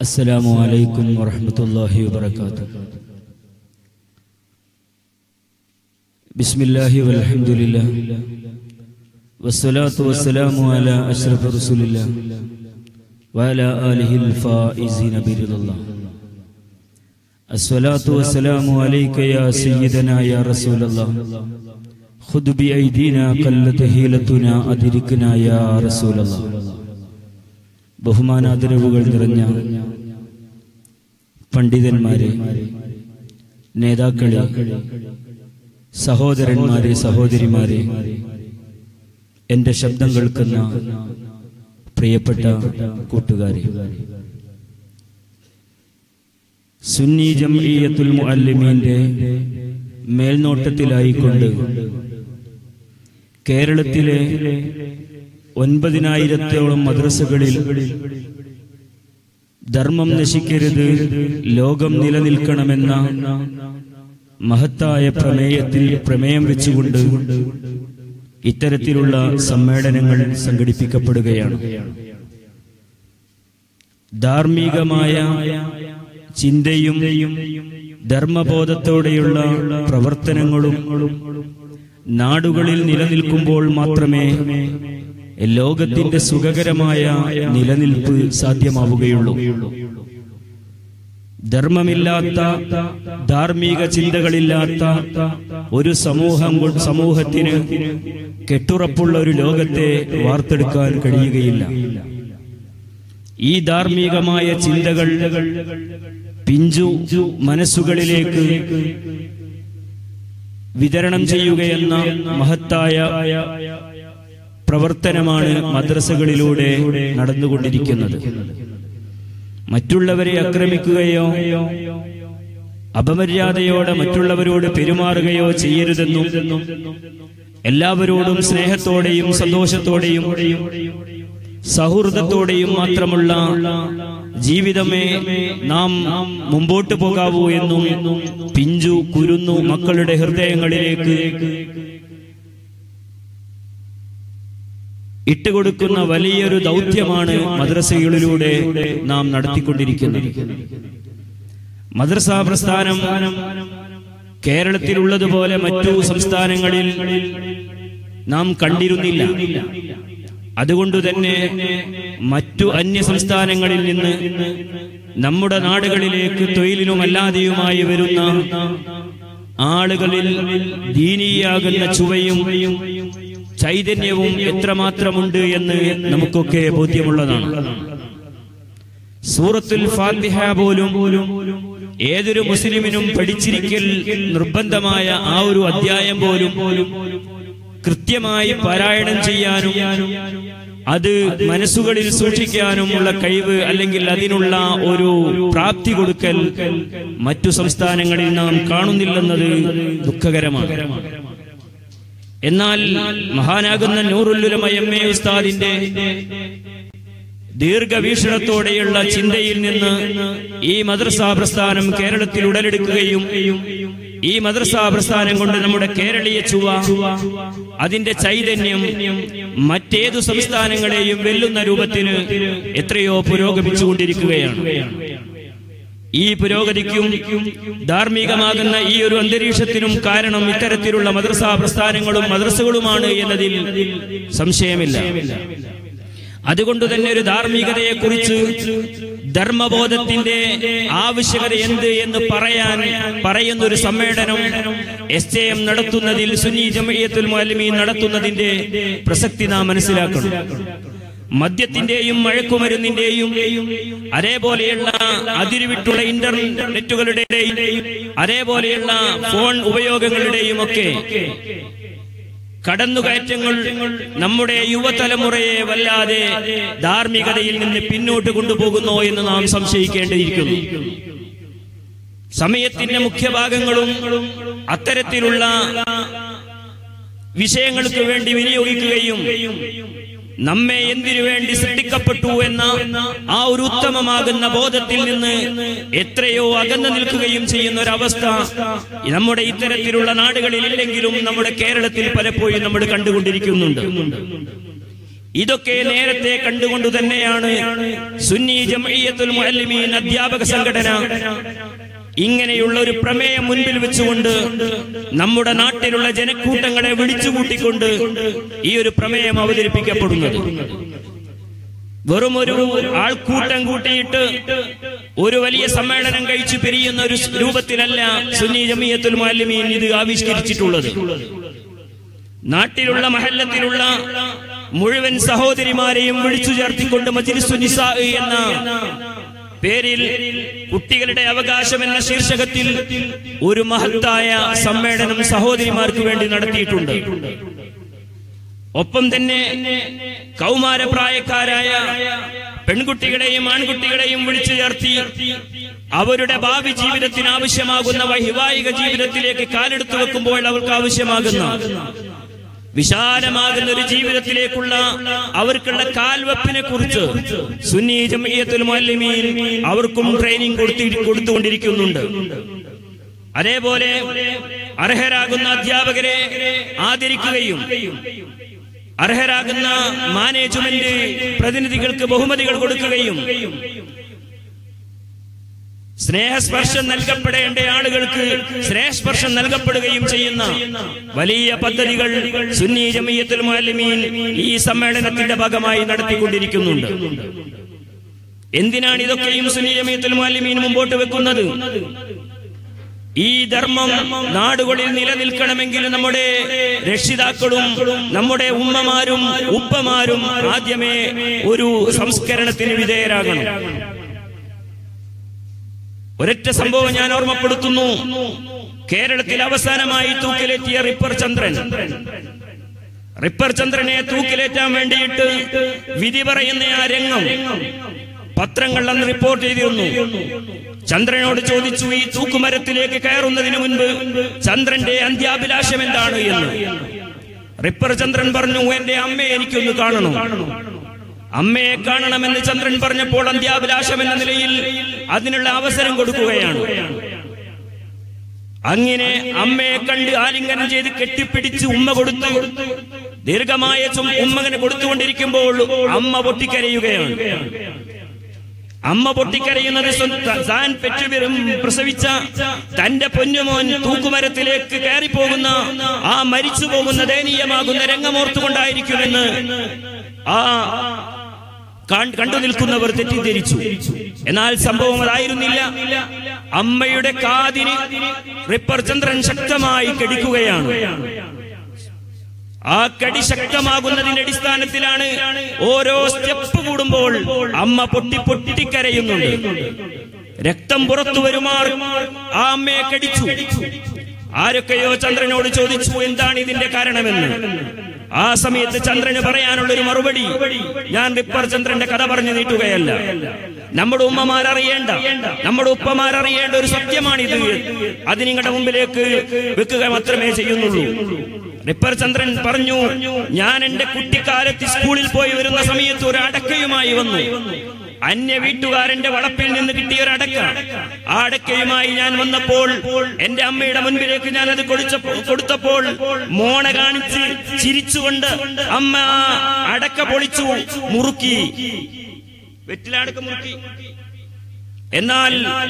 السلام عليكم ورحمة الله وبركاته بسم الله والحمد لله والصلاة والسلام على أشرف رسول الله وعلى آله الفائزين برضا الله الصلاة والسلام عليك يا سيدنا يا رسول الله خذ بأيدينا قلت هيلتنا أدركنا يا رسول الله ബഹുമാനാദരവുകൾ നിറഞ്ഞ പണ്ഡിതന്മാരെ നേതാക്കളെ സഹോദരന്മാരെ സഹോദരിമാരെ എന്റെ ശബ്ദം കേൾക്കുന്ന പ്രിയപ്പെട്ട കൂട്ടുകാരെ സുന്നി ജംഇയ്യത്തുൽ മുഅല്ലിമീന്റെ മേൽനോട്ടത്തിലായിക്കൊണ്ട് കേരളത്തിലെ ഒൻപതിനായിരത്തോളം മദ്രസകളിൽ ധർമ്മം നശിക്കരുത് ലോകം നിലനിൽക്കണമെന്ന മഹത്തായ പ്രമേയത്തിൽ പ്രമേയം വെച്ചുകൊണ്ട് ഇത്തരത്തിലുള്ള സമ്മേളനങ്ങൾ സംഘടിപ്പിക്കപ്പെടുകയാണ് ധാർമ്മികമായ ചിന്തയും ധർമ്മബോധത്തോടെയുള്ള പ്രവർത്തനങ്ങളും നാടുകളിൽ നിലനിൽക്കുമ്പോൾ മാത്രമേ ലോകത്തിന്റെ സുഖകരമായ നിലനിൽപ്പ് സാധ്യമാവുകയുള്ളൂ ധർമ്മമില്ലാത്ത ധാർമ്മിക ചിന്തകളില്ലാത്ത ഒരു സമൂഹം കൊ- സമൂഹത്തിന് കെട്ടുറപ്പുള്ള ഒരു ലോകത്തെ വാർത്തെടുക്കാൻ കഴിയുകയില്ല ഈ ധാർമ്മികമായ ചിന്തകൾ പിഞ്ചു മനസ്സുകളിലേക്ക് വിതരണം ചെയ്യുകയെന്ന മഹത്തായ പ്രവർത്തനമാണ് മദ്രസകളിലൂടെ നടന്നുകൊണ്ടിരിക്കുന്നത് മറ്റുള്ളവരെ ആക്രമിക്കുകയോ അപമര്യാദയോടെ മറ്റുള്ളവരോട് പെരുമാറുകയോ ചെയ്യരുതെന്നും എല്ലാവരോടും സ്നേഹത്തോടെയും സന്തോഷത്തോടെയും സൗഹൃദത്തോടെയും മാത്രമുള്ള ജീവിതമേ നാം മുമ്പോട്ട് പോകാവൂ എന്നും പിഞ്ചു കുരുന്നു മക്കളുടെ ഹൃദയങ്ങളിലേക്ക് ഇട്ടുകൊടുക്കുന്ന വലിയൊരു ദൗത്യമാണ് മദ്രസകളിലൂടെ നാം നടത്തിക്കൊണ്ടിരിക്കുന്നത് മദ്രസ പ്രസ്ഥാനം കേരളത്തിലുള്ളതുപോലെ മറ്റു സംസ്ഥാനങ്ങളിൽ നാം കണ്ടിരുന്നില്ല അതുകൊണ്ട് തന്നെ മറ്റു അന്യ സംസ്ഥാനങ്ങളിൽ നിന്ന് നമ്മുടെ നാടുകളിലേക്ക് തൊഴിലിനും അല്ലാതെയുമായി വരുന്ന ആളുകളിൽ ദീനീയാകുന്ന ചുവയും ചൈതന്യവും എത്രമാത്രമുണ്ട് എന്ന് നമുക്കൊക്കെ ബോധ്യമുള്ളതാണ് സൂറത്തുൽ ഫാത്തിഹ പോലും ഏതൊരു മുസ്ലിമിനും പഠിച്ചിരിക്കൽ നിർബന്ധമായ ആ ഒരു അധ്യായം പോലും കൃത്യമായി പാരായണം ചെയ്യാനും അത് മനസ്സുകളിൽ സൂക്ഷിക്കാനുമുള്ള കഴിവ് അല്ലെങ്കിൽ അതിനുള്ള ഒരു പ്രാപ്തി കൊടുക്കൽ മറ്റു സംസ്ഥാനങ്ങളിൽ നാം കാണുന്നില്ലെന്നത് ദുഃഖകരമാണ് എന്നാൽ മഹാനാകുന്ന നൂറുല്ലുലമ എം എ ഉസ്താദിന്റെ ദീർഘവീക്ഷണത്തോടെയുള്ള ചിന്തയിൽ നിന്ന് ഈ മദ്രസ പ്രസ്ഥാനം കേരളത്തിൽ ഉടലെടുക്കുകയും ഈ മദ്രസ പ്രസ്ഥാനം കൊണ്ട് നമ്മുടെ കേരളീയ ചുവ അതിന്റെ ചൈതന്യം മറ്റേതു സംസ്ഥാനങ്ങളെയും വെല്ലുന്ന രൂപത്തിന് എത്രയോ പുരോഗമിച്ചുകൊണ്ടിരിക്കുകയാണ് ഈ പുരോഗതിക്കും ധാർമ്മികമാകുന്ന ഈ ഒരു അന്തരീക്ഷത്തിനും കാരണം ഇത്തരത്തിലുള്ള മദ്രസ പ്രസ്ഥാനങ്ങളും മദ്രസകളുമാണ് എന്നതിൽ സംശയമില്ല അതുകൊണ്ട് തന്നെ ഒരു ധാർമ്മികതയെ കുറിച്ച് ധർമ്മബോധത്തിന്റെ ആവശ്യകത എന്ത് എന്ന് പറയാൻ പറയുന്ന ഒരു സമ്മേളനം എസ് എം നടത്തുന്നതിൽ സുന്നി ജമയത്തുൽ മുഅല്ലിമീൻ നടത്തുന്നതിന്റെ പ്രസക്തി നാം മനസ്സിലാക്കണം മദ്യത്തിന്റെയും മഴക്കുമരുന്നിന്റെയും അതേപോലെയുള്ള അതിരുവിട്ടുള്ള ഇന്റർനെറ്റുകളുടെയും അതേപോലെയുള്ള ഫോൺ ഉപയോഗങ്ങളുടെയും ഒക്കെ കടന്നുകയറ്റങ്ങൾ നമ്മുടെ യുവതലമുറയെ വല്ലാതെ ധാർമ്മികതയിൽ നിന്ന് പിന്നോട്ട് കൊണ്ടുപോകുന്നോ എന്ന് നാം സംശയിക്കേണ്ടിയിരിക്കുന്നു സമയത്തിന്റെ മുഖ്യഭാഗങ്ങളും അത്തരത്തിലുള്ള വിഷയങ്ങൾക്ക് വേണ്ടി വിനിയോഗിക്കുകയും നമ്മെ എന്തിനു വേണ്ടി സൃഷ്ടിക്കപ്പെട്ടു എന്ന ആ ഒരു ഉത്തമമാകുന്ന ബോധത്തിൽ നിന്ന് എത്രയോ അകന്നു നിൽക്കുകയും ചെയ്യുന്ന ഒരവസ്ഥ നമ്മുടെ ഇത്തരത്തിലുള്ള നാടുകളിൽ ഇല്ലെങ്കിലും നമ്മുടെ കേരളത്തിൽ പലപ്പോഴും നമ്മൾ കണ്ടുകൊണ്ടിരിക്കുന്നുണ്ട് ഇതൊക്കെ നേരത്തെ കണ്ടുകൊണ്ട് തന്നെയാണ് സുന്നി ജമഇയ്യത്തുൽ മുഅല്ലിമീൻ അധ്യാപക സംഘടന ഇങ്ങനെയുള്ള ഒരു പ്രമേയം മുൻപിൽ വെച്ചുകൊണ്ട് നമ്മുടെ നാട്ടിലുള്ള ജനക്കൂട്ടങ്ങളെ വിളിച്ചുകൂട്ടിക്കൊണ്ട് ഈ ഒരു പ്രമേയം അവതരിപ്പിക്കപ്പെടുന്നത് വെറും ഒരു ആൾക്കൂട്ടം കൂട്ടിയിട്ട് ഒരു വലിയ സമ്മേളനം കഴിച്ചു പിരിയുന്ന ഒരു രൂപത്തിലല്ല സുന്നി ജമിയത്തുൽ മാലിമീൻ ഇത് ആവിഷ്കരിച്ചിട്ടുള്ളത് നാട്ടിലുള്ള മഹല്ലത്തിലുള്ള മുഴുവൻ സഹോദരിമാരെയും വിളിച്ചു ചേർത്തിക്കൊണ്ട് മജ്ലിസു നിസാ എന്ന പേരിൽ കുട്ടികളുടെ അവകാശം എന്ന ശീർഷകത്തിൽ ഒരു മഹത്തായ സമ്മേളനം സഹോദരിമാർക്ക് വേണ്ടി നടത്തിയിട്ടുണ്ട് ഒപ്പം തന്നെ കൗമാരപ്രായക്കാരായ പെൺകുട്ടികളെയും ആൺകുട്ടികളെയും വിളിച്ചു ചേർത്തി അവരുടെ ഭാവി ജീവിതത്തിന് ആവശ്യമാകുന്ന വൈവാഹിക ജീവിതത്തിലേക്ക് കാലെടുത്തു വെക്കുമ്പോൾ അവർക്ക് ആവശ്യമാകുന്ന വിശാലമാകുന്ന ഒരു ജീവിതത്തിലേക്കുള്ള അവർക്കുള്ള കാൽവെപ്പിനെ കുറിച്ച് സുന്നി ജമിയത്തുൽ മുഅല്ലിമീൻ അവർക്കും ട്രെയിനിങ് കൊടുത്തി കൊടുത്തുകൊണ്ടിരിക്കുന്നുണ്ട് അതേപോലെ അർഹരാകുന്ന അധ്യാപകരെ ആദരിക്കുകയും അർഹരാകുന്ന മാനേജ്മെന്റ് പ്രതിനിധികൾക്ക് ബഹുമതികൾ കൊടുക്കുകയും സ്നേഹസ്പർശം നൽകപ്പെടേണ്ട ആളുകൾക്ക് സ്നേഹസ്പർശം നൽകപ്പെടുകയും ചെയ്യുന്ന വലിയ പദ്ധതികൾ സുന്നി ജമിയത്തുൽ മുഅല്ലിമീൻ ഈ സമ്മേളനത്തിന്റെ ഭാഗമായി നടത്തിക്കൊണ്ടിരിക്കുന്നുണ്ട് എന്തിനാണ് ഇതൊക്കെയും സുന്നി ജമിയത്തുൽ മുഅല്ലിമീൻ മുമ്പോട്ട് വെക്കുന്നത് ഈ ധർമ്മം നാടുകളിൽ നിലനിൽക്കണമെങ്കിൽ നമ്മുടെ രക്ഷിതാക്കളും നമ്മുടെ ഉമ്മമാരും ഉപ്പമാരും ആദ്യമേ ഒരു സംസ്കരണത്തിന് വിധേയരാകണം ഒരൊറ്റ സംഭവം ഞാൻ ഓർമ്മപ്പെടുത്തുന്നു കേരളത്തിൽ അവസാനമായി തൂക്കിലേറ്റിയ റിപ്പർ ചന്ദ്രൻ റിപ്പർ ചന്ദ്രനെ തൂക്കിലേറ്റാൻ വേണ്ടിയിട്ട് വിധി പറയുന്ന ആ രംഗം പത്രങ്ങൾ അന്ന് റിപ്പോർട്ട് ചെയ്തിരുന്നു ചന്ദ്രനോട് ചോദിച്ചു ഈ തൂക്കുമരത്തിലേക്ക് കയറുന്നതിന് മുൻപ് ചന്ദ്രന്റെ അന്ത്യാഭിലാഷം എന്താണ് എന്ന് റിപ്പർ ചന്ദ്രൻ പറഞ്ഞു എന്റെ അമ്മയെ എനിക്കൊന്ന് കാണണം അമ്മയെ കാണണമെന്ന് ചന്ദ്രൻ പറഞ്ഞപ്പോൾ അന്ത്യാഭിലാഷം എന്ന നിലയിൽ അതിനുള്ള അവസരം കൊടുക്കുകയാണ് അങ്ങനെ അമ്മയെ കണ്ട് ആലിംഗനം ചെയ്ത് കെട്ടിപ്പിടിച്ച് ഉമ്മ കൊടുത്തു ദീർഘമായ ചും ഉമ്മങ്ങനെ കൊടുത്തുകൊണ്ടിരിക്കുമ്പോൾ അമ്മ പൊട്ടിക്കരയുകയാണ് അമ്മ പൊട്ടിക്കരയുന്നത് സ്വന്തം താൻ പെറ്റുവരും പ്രസവിച്ച തന്റെ പൊന്നുമോൻ തൂക്കുമരത്തിലേക്ക് കയറിപ്പോകുന്ന ആ മരിച്ചു പോകുന്ന ദയനീയമാകുന്ന രംഗമോർത്തുകൊണ്ടായിരിക്കുമെന്ന് ആ കാൺ- കണ്ടു നിൽക്കുന്നവർ തെറ്റിദ്ധരിച്ചു എന്നാൽ സംഭവം അതായിരുന്നില്ല അമ്മയുടെ കാതിന് റിപ്പർ ചന്ദ്രൻ ശക്തമായി കടിക്കുകയാണ് ആ കടി ശക്തമാകുന്നതിന്റെ അടിസ്ഥാനത്തിലാണ് ഓരോ സ്റ്റെപ്പ് കൂടുമ്പോൾ അമ്മ പൊട്ടി പൊട്ടിക്കരയുന്നുണ്ട് രക്തം പുറത്തു വരുമാർ ആ അമ്മയെ കടിച്ചു ആരൊക്കെയോ ചന്ദ്രനോട് ചോദിച്ചു എന്താണ് ഇതിന്റെ കാരണമെന്ന് ആ സമയത്ത് ചന്ദ്രന് പറയാനുള്ള ഒരു മറുപടി ഞാൻ റിപ്പർ ചന്ദ്രന്റെ കഥ പറഞ്ഞു നീട്ടുകയല്ല നമ്മുടെ ഉമ്മമാരറിയേണ്ട നമ്മുടെ ഉപ്പമാരറിയേണ്ട ഒരു സത്യമാണിത് അത് നിങ്ങളുടെ മുമ്പിലേക്ക് വെക്കുക മാത്രമേ ചെയ്യുന്നുള്ളൂ റിപ്പർ ചന്ദ്രൻ പറഞ്ഞു ഞാൻ എന്റെ കുട്ടിക്കാലത്ത് സ്കൂളിൽ പോയി വരുന്ന സമയത്ത് ഒരു അടക്കയുമായി വന്നു അന്യ വീട്ടുകാരന്റെ വളപ്പിൽ നിന്ന് കിട്ടിയ ഒരു അടക്ക ആ അടക്കയുമായി ഞാൻ വന്നപ്പോൾ എന്റെ അമ്മയുടെ മുൻപിലേക്ക് ഞാൻ അത് കൊടുച്ചപ്പോൾ കൊടുത്തപ്പോൾ മോണ കാണിച്ച് ചിരിച്ചുകൊണ്ട് അമ്മ ആ അടക്ക പൊളിച്ചു മുറുക്കി വെറ്റിലടക്ക മുറുക്കി എന്നാൽ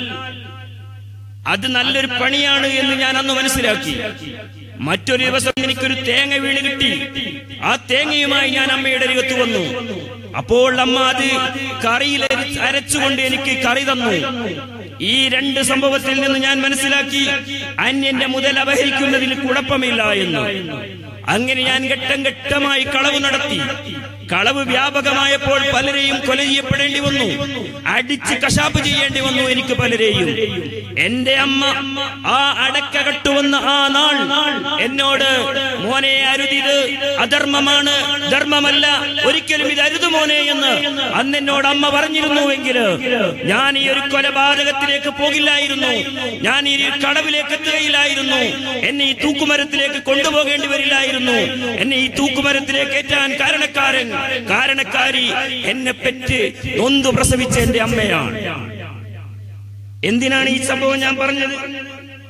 അത് നല്ലൊരു പണിയാണ് എന്ന് ഞാൻ അന്ന് മനസ്സിലാക്കി മറ്റൊരു ദിവസം എനിക്കൊരു തേങ്ങ വീണ് കിട്ടി ആ തേങ്ങയുമായി ഞാൻ അമ്മയുടെ അരികത്ത് വന്നു അപ്പോൾ അമ്മ അത് കറിയിൽ അരി- അരച്ചുകൊണ്ട് എനിക്ക് കറി തന്നു ഈ രണ്ട് സംഭവത്തിൽ നിന്ന് ഞാൻ മനസ്സിലാക്കി അന്യന്റെ മുതൽ അപഹരിക്കുന്നതിൽ കുഴപ്പമില്ല എന്ന് അങ്ങനെ ഞാൻ ഘട്ടം ഘട്ടമായി കളവ് നടത്തി കളവ് വ്യാപകമായപ്പോൾ പലരെയും കൊല ചെയ്യപ്പെടേണ്ടി വന്നു അടിച്ച് കശാപ്പ് ചെയ്യേണ്ടി വന്നു എനിക്ക് പലരെയും എന്റെ അമ്മ ആ അടക്ക കെട്ടുവന്ന ആ നാൾ എന്നോട് മോനെ അരുതിത് അധർമ്മമാണ് ധർമ്മമല്ല ഒരിക്കലും ഇത് അരുത് മോനെ എന്ന് അന്ന് എന്നോട് അമ്മ പറഞ്ഞിരുന്നുവെങ്കിൽ ഞാൻ ഈ ഒരു കൊലപാതകത്തിലേക്ക് പോകില്ലായിരുന്നു ഞാൻ ഈ ഒരു കടവിലേക്ക് എത്തുകയില്ലായിരുന്നു എന്നെ ഈ തൂക്കുമരത്തിലേക്ക് കൊണ്ടുപോകേണ്ടി വരില്ലായിരുന്നു എന്നെ ഈ തൂക്കുമരത്തിലേക്ക് ഏറ്റാൻ കാരണക്കാരൻ കാരണക്കാരി എന്നെ പെറ്റ് നൊന്തു പ്രസവിച്ച എന്റെ അമ്മയാണ് എന്തിനാണ് ഈ സംഭവം ഞാൻ പറഞ്ഞത്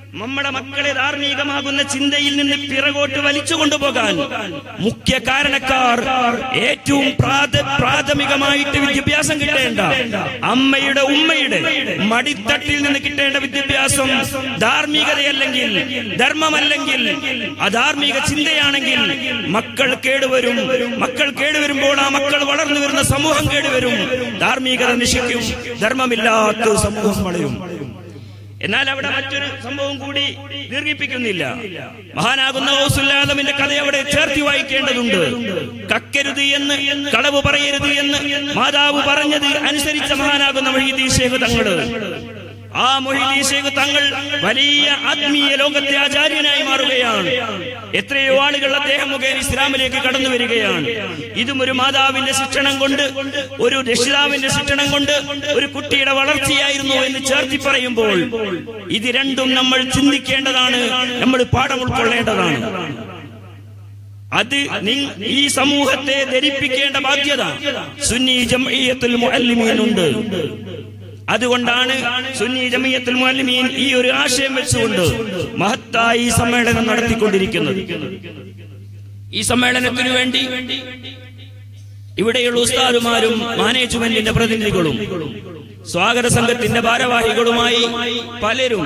നമ്മുടെ മക്കളെ ധാർമ്മികമാകുന്ന ചിന്തയിൽ നിന്ന് പിറകോട്ട് വലിച്ചു കൊണ്ടുപോകാൻ മുഖ്യ കാരണക്കാർ ഏറ്റവും പ്രാഥ- പ്രാഥമികമായിട്ട് വിദ്യാഭ്യാസം കിട്ടേണ്ട അമ്മയുടെ ഉമ്മയുടെ മടിത്തട്ടിൽ നിന്ന് കിട്ടേണ്ട വിദ്യാഭ്യാസം ധാർമ്മികതയല്ലെങ്കിൽ ധർമ്മമല്ലെങ്കിൽ അധാർമിക ചിന്തയാണെങ്കിൽ മക്കൾ കേടുവരും മക്കൾ കേടുവരുമ്പോൾ ആ മക്കൾ വളർന്നു വരുന്ന സമൂഹം കേടുവരും ധാർമ്മികത നശിക്കും ധർമ്മമില്ലാത്ത ഒരു സമൂഹം വളരും എന്നാൽ അവിടെ മറ്റൊരു സംഭവം കൂടി ദീർഘിപ്പിക്കുന്നില്ല മഹാനാകുന്ന ഔസുല്ലാദമിന്റെ കഥ അവിടെ ചേർത്തി വായിക്കേണ്ടതുണ്ട് കക്കരുത് എന്ന് കളവ് പറയരുത് എന്ന് മാതാവ് പറഞ്ഞത് അനുസരിച്ച മഹാനാകുന്ന മൊഹീദീൻ ശേഖ് തങ്ങള് ആ മൊഹീദീൻ ശേഖ് തങ്ങൾ വലിയ ആത്മീയ ലോകത്തെ ആചാര്യനായി മാറുകയാണ് എത്രയോ ആളുകൾ അദ്ദേഹം മുഖേന ഇസ്ലാമിലേക്ക് കടന്നു വരികയാണ് ഇതും ഒരു മാതാവിന്റെ ശിക്ഷണം കൊണ്ട് ഒരു രക്ഷിതാവിന്റെ ശിക്ഷണം കൊണ്ട് ഒരു കുട്ടിയുടെ വളർച്ചയായിരുന്നു എന്ന് ചേർത്തി പറയുമ്പോൾ ഇത് രണ്ടും നമ്മൾ ചിന്തിക്കേണ്ടതാണ് നമ്മൾ പാഠം ഉൾക്കൊള്ളേണ്ടതാണ് അത് നി- ഈ സമൂഹത്തെ ധരിപ്പിക്കേണ്ട ബാധ്യത സുന്നി ജംഇയ്യത്തുൽ മുഅല്ലിമീനുണ്ട് അതുകൊണ്ടാണ് സുന്നി ജമിയത്തുൽ മുഅല്ലിമീൻ ഈ ഒരു ആശയം വെച്ചുകൊണ്ട് മഹത്തായി ഈ സമ്മേളനം നടത്തിക്കൊണ്ടിരിക്കുന്നത് ഈ സമ്മേളനത്തിനു വേണ്ടി ഇവിടെയുള്ള ഉസ്താദുമാരും മാനേജ്മെന്റിന്റെ പ്രതിനിധികളും സ്വാഗത സംഘത്തിന്റെ ഭാരവാഹികളുമായി പലരും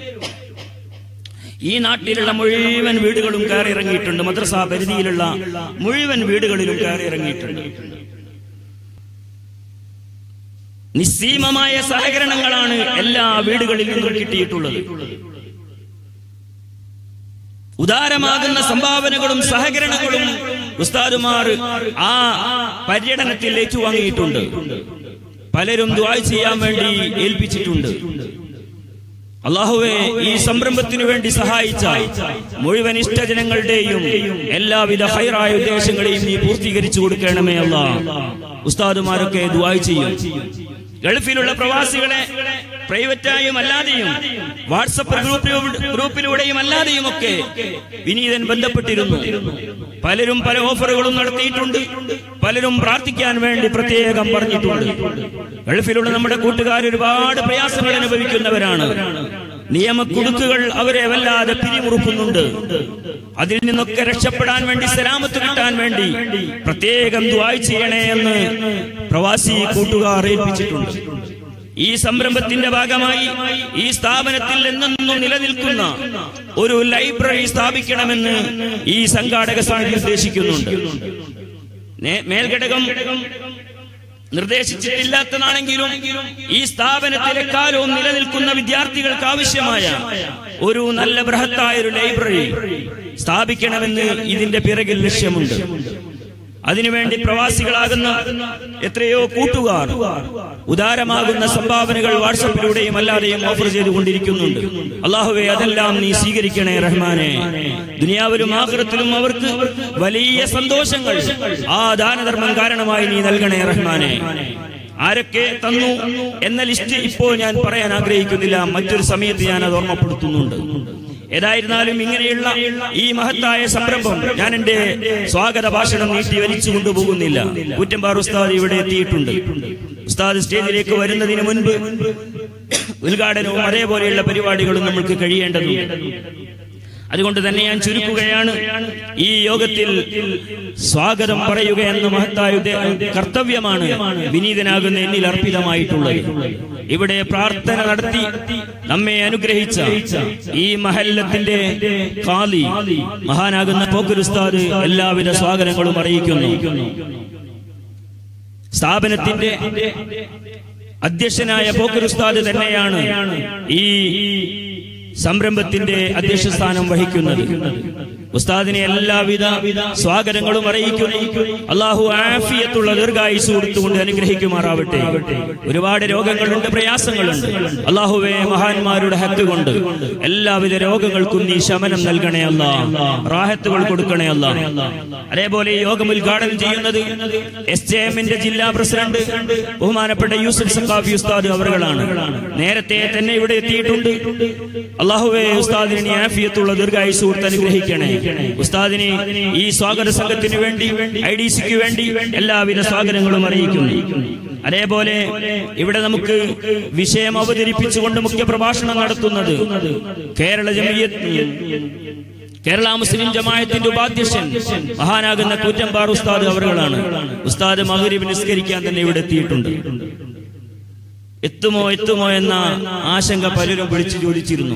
ഈ നാട്ടിലുള്ള മുഴുവൻ വീടുകളും കയറി ഇറങ്ങിയിട്ടുണ്ട് മദ്രസ പരിധിയിലുള്ള മുഴുവൻ വീടുകളിലും കയറി ഇറങ്ങിയിട്ടുണ്ട് നിസ്സീമമായ സഹകരണങ്ങളാണ് എല്ലാ വീടുകളിൽ നിന്നും കിട്ടിയിട്ടുള്ളത് ഉദാരമാകുന്ന സംഭാവനകളും സഹകരണങ്ങളും ഉസ്താദുമാർ ആ പര്യടനത്തിൽ ഏറ്റുവാങ്ങിയിട്ടുണ്ട് പലരും ദ്വാ ചെയ്യാൻ വേണ്ടി ഏൽപ്പിച്ചിട്ടുണ്ട് അള്ളാഹുവെ ഈ സംരംഭത്തിനു വേണ്ടി സഹായിച്ച മുഴുവൻ ഇഷ്ടജനങ്ങളുടെയും എല്ലാവിധ ഹൈറായ ഉദ്ദേശങ്ങളെയും നീ പൂർത്തീകരിച്ചു കൊടുക്കണമേ അല്ല ഉസ്താദുമാരൊക്കെ ദുആയ് ചെയ്യും ഗൾഫിലുള്ള പ്രവാസികളെ പ്രൈവറ്റായും അല്ലാതെയും വാട്സപ്പ് ഗ്രൂപ്പിലൂടെ ഗ്രൂപ്പിലൂടെയും അല്ലാതെയും ഒക്കെ വിനീതൻ ബന്ധപ്പെട്ടിരുന്നു പലരും പല ഓഫറുകളും നടത്തിയിട്ടുണ്ട് പലരും പ്രാർത്ഥിക്കാൻ വേണ്ടി പ്രത്യേകം പറഞ്ഞിട്ടുണ്ട് ഗൾഫിലുള്ള നമ്മുടെ കൂട്ടുകാർ ഒരുപാട് പ്രയാസങ്ങൾ അനുഭവിക്കുന്നവരാണ് നിയമക്കുടുക്കുകൾ അവരെ വല്ലാതെ പിരിമുറുക്കുന്നുണ്ട് അതിൽ നിന്നൊക്കെ രക്ഷപ്പെടാൻ വേണ്ടി സലാമത്ത് കിട്ടാൻ വേണ്ടി പ്രത്യേകം ദ്വായ് ചെയ്യണേ എന്ന് പ്രവാസി കൂട്ടുകാർ ഏൽപ്പിച്ചിട്ടുണ്ട് ഈ സംരംഭത്തിന്റെ ഭാഗമായി ഈ സ്ഥാപനത്തിൽ എന്നെന്നും നിലനിൽക്കുന്ന ഒരു ലൈബ്രറി സ്ഥാപിക്കണമെന്ന് ഈ സംഘാടക സമിതി ഉദ്ദേശിക്കുന്നുണ്ട് നേ- മേൽഘടകം നിർദ്ദേശിച്ചിട്ടില്ലാത്തതാണെങ്കിലും ഈ സ്ഥാപനത്തിലെ കാലവും നിലനിൽക്കുന്ന വിദ്യാർത്ഥികൾക്ക് ആവശ്യമായ ഒരു നല്ല ബൃഹത്തായ ഒരു ലൈബ്രറി സ്ഥാപിക്കണമെന്ന് ഇതിന്റെ പിറകിൽ ലക്ഷ്യമുണ്ട് അതിനുവേണ്ടി പ്രവാസികളാകുന്ന എത്രയോ കൂട്ടുകാർ ഉദാരമാകുന്ന സംഭാവനകൾ വാട്സപ്പിലൂടെയും അല്ലാതെയും ഓഫർ ചെയ്തുകൊണ്ടിരിക്കുന്നുണ്ട് അള്ളാഹുവെ അതെല്ലാം നീ സ്വീകരിക്കണേ റഹ്മാനെ ദുനിയാവിലും ആഹ്റത്തിലും അവർക്ക് വലിയ സന്തോഷങ്ങൾ ആ ദാനധർമ്മം കാരണമായി നീ നൽകണേ റഹ്മാനെ ആരൊക്കെ തന്നു എന്ന ലിസ്റ്റ് ഇപ്പോൾ ഞാൻ പറയാൻ ആഗ്രഹിക്കുന്നില്ല മറ്റൊരു സമയത്ത് ഞാൻ അത് ഓർമ്മപ്പെടുത്തുന്നുണ്ട് ഏതായിരുന്നാലും ഇങ്ങനെയുള്ള ഈ മഹത്തായ സംരംഭം ഞാൻ എന്റെ സ്വാഗത ഭാഷണം നീട്ടി വലിച്ചു കൊണ്ടുപോകുന്നില്ല കുറ്റമ്പാർ ഉസ്താദ് ഇവിടെ എത്തിയിട്ടുണ്ട് ഉസ്താദ് സ്റ്റേജിലേക്ക് വരുന്നതിന് മുൻപ് ഉദ്ഘാടനവും അതേപോലെയുള്ള പരിപാടികളും നമുക്ക് കഴിയേണ്ടതുണ്ട് അതുകൊണ്ട് തന്നെ ഞാൻ ചുരുക്കുകയാണ് ഈ യോഗത്തിൽ സ്വാഗതം പറയുക എന്ന മഹത്തായ ഉദ്ദേ- കർത്തവ്യമാണ് വിനീതനാകുന്ന എന്നിൽ അർപ്പിതമായിട്ടുള്ളത് ഇവിടെ പ്രാർത്ഥന നടത്തി നമ്മെ അനുഗ്രഹിച്ച ഈ മഹല്ലത്തിന്റെ കാലി മഹാനാകുന്ന പോക്കുരുസ്താദ് എല്ലാവിധ സ്വാഗതങ്ങളും അറിയിക്കുന്നു സ്ഥാപനത്തിന്റെ അധ്യക്ഷനായ പോക്കുരുസ്താദ് തന്നെയാണ് ഈ സംരംഭത്തിന്റെ അധ്യക്ഷ സ്ഥാനം വഹിക്കുന്നത് ഉസ്താദിനെ എല്ലാവിധ സ്വാഗതങ്ങളും അറിയിക്കുന്നു അള്ളാഹു ആഫിയത്തുള്ള ദീർഘായുസ് കൊടുത്തുകൊണ്ട് അനുഗ്രഹിക്കുമാറാവട്ടെ ഒരുപാട് രോഗങ്ങളുണ്ട് പ്രയാസങ്ങളുണ്ട് അള്ളാഹുവെ മഹാന്മാരുടെ ഹക്ക് കൊണ്ട് എല്ലാവിധ രോഗങ്ങൾക്കും നീ ശമനം നൽകണേ അല്ല റാഹത്തുകൾ കൊടുക്കണേ അല്ല അതേപോലെ ഈ യോഗം ഉദ്ഘാടനം ചെയ്യുന്നത് എസ് ജെ എമ്മിന്റെ ജില്ലാ പ്രസിഡന്റ് ബഹുമാനപ്പെട്ട യൂസുഫ് സഖാഫി ഉസ്താദ് അവറുകളാണ് നേരത്തെ തന്നെ ഇവിടെ എത്തിയിട്ടുണ്ട് അള്ളാഹുവെ ഉസ്താദിന് നീ ആഫിയത്തുള്ള ദീർഘായുസ് കൊടുത്ത് അനുഗ്രഹിക്കണേ ഉസ്താദിനെ ഈ സ്വാഗത സംഘത്തിന് വേണ്ടി ഐ ഡി സിക്ക് വേണ്ടി എല്ലാവിധ സ്വാഗതങ്ങളും അറിയിക്കുന്നു അതേപോലെ ഇവിടെ നമുക്ക് വിഷയം അവതരിപ്പിച്ചുകൊണ്ട് മുഖ്യ പ്രഭാഷണം നടത്തുന്നത് കേരള ജമീയത്ത് കേരള മുസ്ലിം ജമായത്തിന്റെ ഉപാധ്യക്ഷൻ മഹാനാകുന്ന കൂറ്റമ്പാർ ഉസ്താദ് അവറുകളാണ് ഉസ്താദ് മഹരീബ് നിസ്കരിക്കാൻ തന്നെ ഇവിടെ എത്തിയിട്ടുണ്ട് എത്തുമോ എത്തുമോ എന്ന ആശങ്ക പലരും വിളിച്ചു ചോദിച്ചിരുന്നു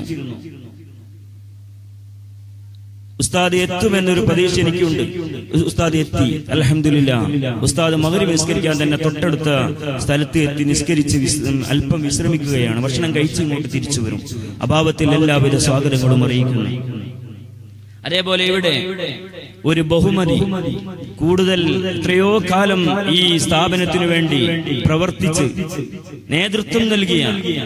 ഉസ്താദ് എത്തുമെന്നൊരു പ്രതീക്ഷ എനിക്കുണ്ട് ഉസ്താദ് എത്തി അലഹമില്ല ഉസ്താദ് മകരി നിസ്കരിക്കാൻ തന്നെ തൊട്ടടുത്ത സ്ഥലത്ത് എത്തി നിസ്കരിച്ച് വിസ്- അല്പം വിശ്രമിക്കുകയാണ് ഭക്ഷണം കഴിച്ച് ഇങ്ങോട്ട് തിരിച്ചു വരും അഭാവത്തിൽ എല്ലാവിധ സ്വാഗതങ്ങളും അറിയിക്കുന്നു അതേപോലെ ഇവിടെ ഒരു ബഹുമതി കൂടുതൽ എത്രയോ കാലം ഈ സ്ഥാപനത്തിനു വേണ്ടി പ്രവർത്തിച്ച് നേതൃത്വം നൽകിയ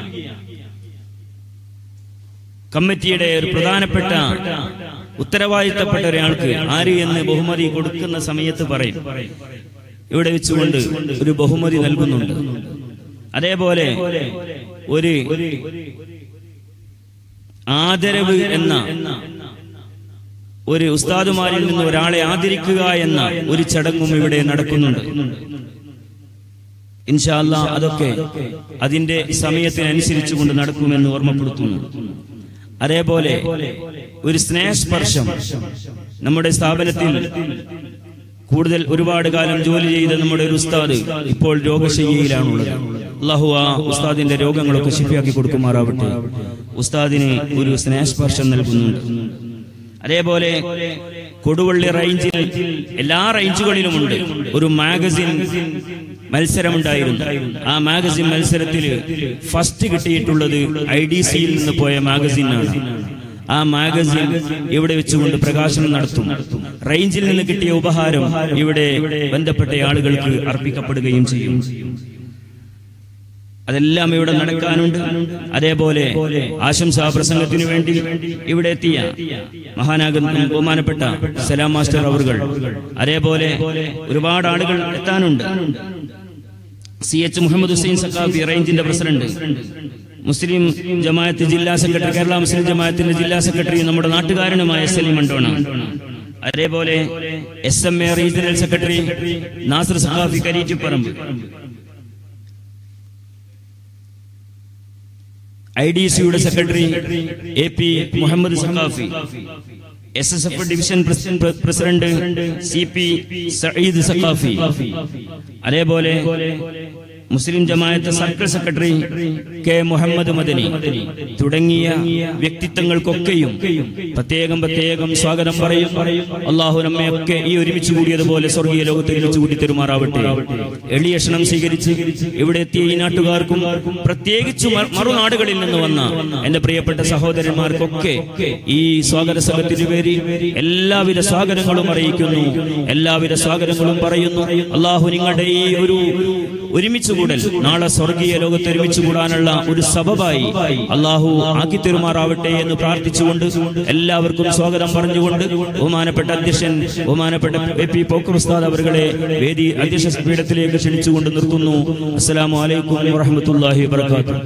കമ്മിറ്റിയുടെ ഒരു പ്രധാനപ്പെട്ട ഉത്തരവാദിത്തപ്പെട്ട ഒരാൾക്ക് ആര് എന്ന് ബഹുമതി കൊടുക്കുന്ന സമയത്ത് പറയും ഇവിടെ വെച്ചുകൊണ്ട് ഒരു ബഹുമതി നൽകുന്നുണ്ട് അതേപോലെ ഒരു ആദരവ് എന്ന ഒരു ഉസ്താദുമാരിൽ നിന്ന് ഒരാളെ ആദരിക്കുക എന്ന ഒരു ചടങ്ങും ഇവിടെ നടക്കുന്നുണ്ട് ഇൻഷാല്ല അതൊക്കെ അതിന്റെ സമയത്തിനനുസരിച്ച് കൊണ്ട് നടക്കുമെന്ന് ഓർമ്മപ്പെടുത്തുന്നു അതേപോലെ ഒരു സ്നേഹസ്പർശം നമ്മുടെ സ്ഥാപനത്തിൽ കൂടുതൽ ഒരുപാട് കാലം ജോലി ചെയ്ത നമ്മുടെ ഒരു ഉസ്താദ് ഇപ്പോൾ രോഗശയ്യയിലാണുള്ളത് അള്ളാഹു ആ ഉസ്താദിന്റെ രോഗങ്ങളൊക്കെ ശിഫിയാക്കി കൊടുക്കുമാറാവട്ടെ ഉസ്താദിന് ഒരു സ്നേഹസ്പർശം നൽകുന്നുണ്ട് അതേപോലെ കൊടുവള്ളി റേഞ്ചിൽ എല്ലാ റേഞ്ചുകളിലുമുണ്ട് ഒരു മാഗസിൻ മത്സരമുണ്ടായിരുന്നു ആ മാഗസിൻ മത്സരത്തിൽ ഫസ്റ്റ് കിട്ടിയിട്ടുള്ളത് ഐ ഡി സിയിൽ നിന്ന് പോയ മാഗസിനാണ് ആ മാഗസിൻ ഇവിടെ വെച്ചുകൊണ്ട് പ്രകാശനം നടത്തും റേഞ്ചിൽ നിന്ന് കിട്ടിയ ഉപഹാരം ഇവിടെ ബന്ധപ്പെട്ട ആളുകൾക്ക് അർപ്പിക്കപ്പെടുകയും ചെയ്യും അതെല്ലാം ഇവിടെ നടക്കാനുണ്ട് അതേപോലെ ആശംസാ പ്രസംഗത്തിനു വേണ്ടി ഇവിടെ എത്തിയ മഹാനാകുന്ന ബഹുമാനപ്പെട്ട സലാം മാസ്റ്റർ അവറുകൾ അതേപോലെ ഒരുപാട് ആളുകൾ എത്താനുണ്ട് സി എച്ച് മുഹമ്മദ് ഹുസൈൻ സക്കാഫി റേഞ്ചിന്റെ പ്രസിഡന്റ് മുസ്ലിം ജമാഅത്ത് ജില്ലാ സെക്രട്ടറി കേരള മുസ്ലിം ജമാഅത്തിന്റെ ജില്ലാ സെക്രട്ടറി നമ്മുടെ നാട്ടുകാരനുമായ സലീം മണ്ടോണ അതേപോലെ S M A regional secretary Nasar Saqafi Kareetiparamba I D സിയുടെ secretary A P Muhammad Saqafi S S F division president president C P Sayyid Saqafi അതേപോലെ Muslim Jamaat circle secretary K Muhammad Madani തുടങ്ങിയ വ്യക്തിത്വങ്ങൾക്കൊക്കെയും പ്രത്യേകം പ്രത്യേകം സ്വാഗതം പറയും അള്ളാഹു നമ്മയൊക്കെ ഈ ഒരുമിച്ച് കൂടിയതുപോലെ സ്വർഗീയ ലോകത്ത് ഒരുമിച്ച് കൂടി തെരുമാറാവട്ടെ എളിയ ക്ഷണം സ്വീകരിച്ച് ഇവിടെ എത്തിയ ഈ നാട്ടുകാർക്കും പ്രത്യേകിച്ച് മ- മറുനാടുകളിൽ നിന്ന് വന്ന എന്റെ പ്രിയപ്പെട്ട സഹോദരന്മാർക്കൊക്കെ ഈ സ്വാഗത സംഘത്തിന് പേര് എല്ലാവിധ സ്വാഗതങ്ങളും അറിയിക്കുന്നു എല്ലാവിധ സ്വാഗതങ്ങളും പറയുന്നു അള്ളാഹു നിങ്ങളുടെ ഈ ഒരു ഒരുമിച്ച് കൂടൽ നാളെ സ്വർഗീയ ലോകത്ത് ഒരുമിച്ച് കൂടാനുള്ള ഒരു സബബായി അള്ളാഹു ആക്കി തെരുമാറാവട്ടെ എന്ന് പ്രാർത്ഥിച്ചുകൊണ്ട് എല്ലാവർക്കും സ്വാഗതം പറഞ്ഞുകൊണ്ട് ബഹുമാനപ്പെട്ട അധ്യക്ഷൻ ബഹുമാനപ്പെട്ട എ പി പോക്കർ ഉസ്താദ് അവരുടെ വേദി അധ്യക്ഷ പീഠത്തിലേക്ക് ക്ഷണിച്ചുകൊണ്ട് നിർത്തുന്നു അസ്സലാമു അലൈക്കും വറഹമത്തുല്ലാഹി വബർക്കാത്തു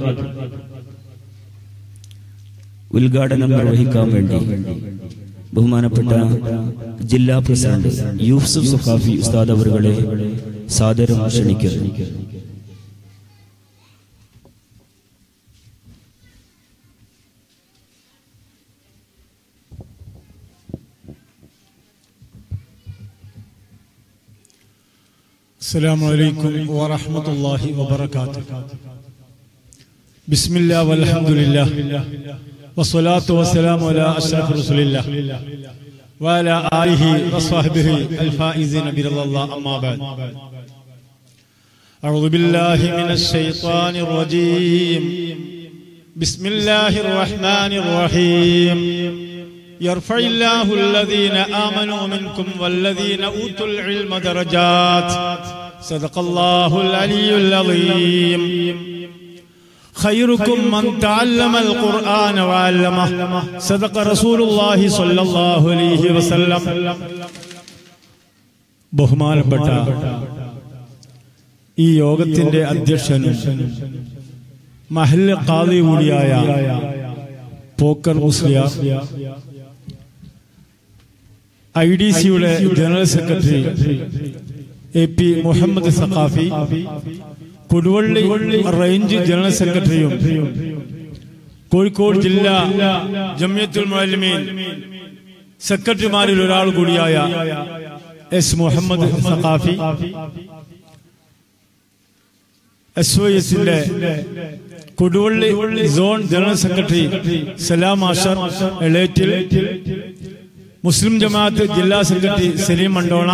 ഉദ്ഘാടനം നിർവഹിക്കാൻ വേണ്ടി ബഹുമാനപ്പെട്ട ജില്ലാ പ്രസിഡന്റ് യൂസുഫ് സുഖാഫി ഉസ്താദ് അവറുകളെ സാദരം ക്ഷണിക്കുന്നു السلام عليكم ورحمة الله وبركاته بسم الله والحمد لله والصلاة والسلام على أشرف رسول الله وعلى آله وصحبه الفائزين برضا الله أما بعد أعوذ بالله من الشيطان الرجيم بسم الله الرحمن الرحيم يرفع الله الذين آمنوا منكم والذين أوتوا العلم درجات صدق الله العلي العظيم خيركم من تعلم القرآن وعلمه صدق رسول الله صلى الله عليه وسلم ബഹുമാനപ്പെട്ട ഈ യോഗത്തിന്റെ അധ്യക്ഷനും മഹല്ല് ഖാദി കൂടിയായ പോക്കർ മുസ്ലിയാർ ഐ ഡി സിയുടെ general secretary A P Muhammad Saqafi Koduvally range general സെക്രട്ടറിയും കോഴിക്കോട് ജില്ലാ ജമിയത്തുൽ മുഅല്ലിമീൻ സെക്രട്ടറിമാരിൽ ഒരാൾ കൂടിയായ S Muhammad Saqafi S O എസിന്റെ Koduvally zone general secretary Salam Ashar Elettil Muslim Jamaat ജില്ലാ സെക്രട്ടറി സലീം മണ്ടോണ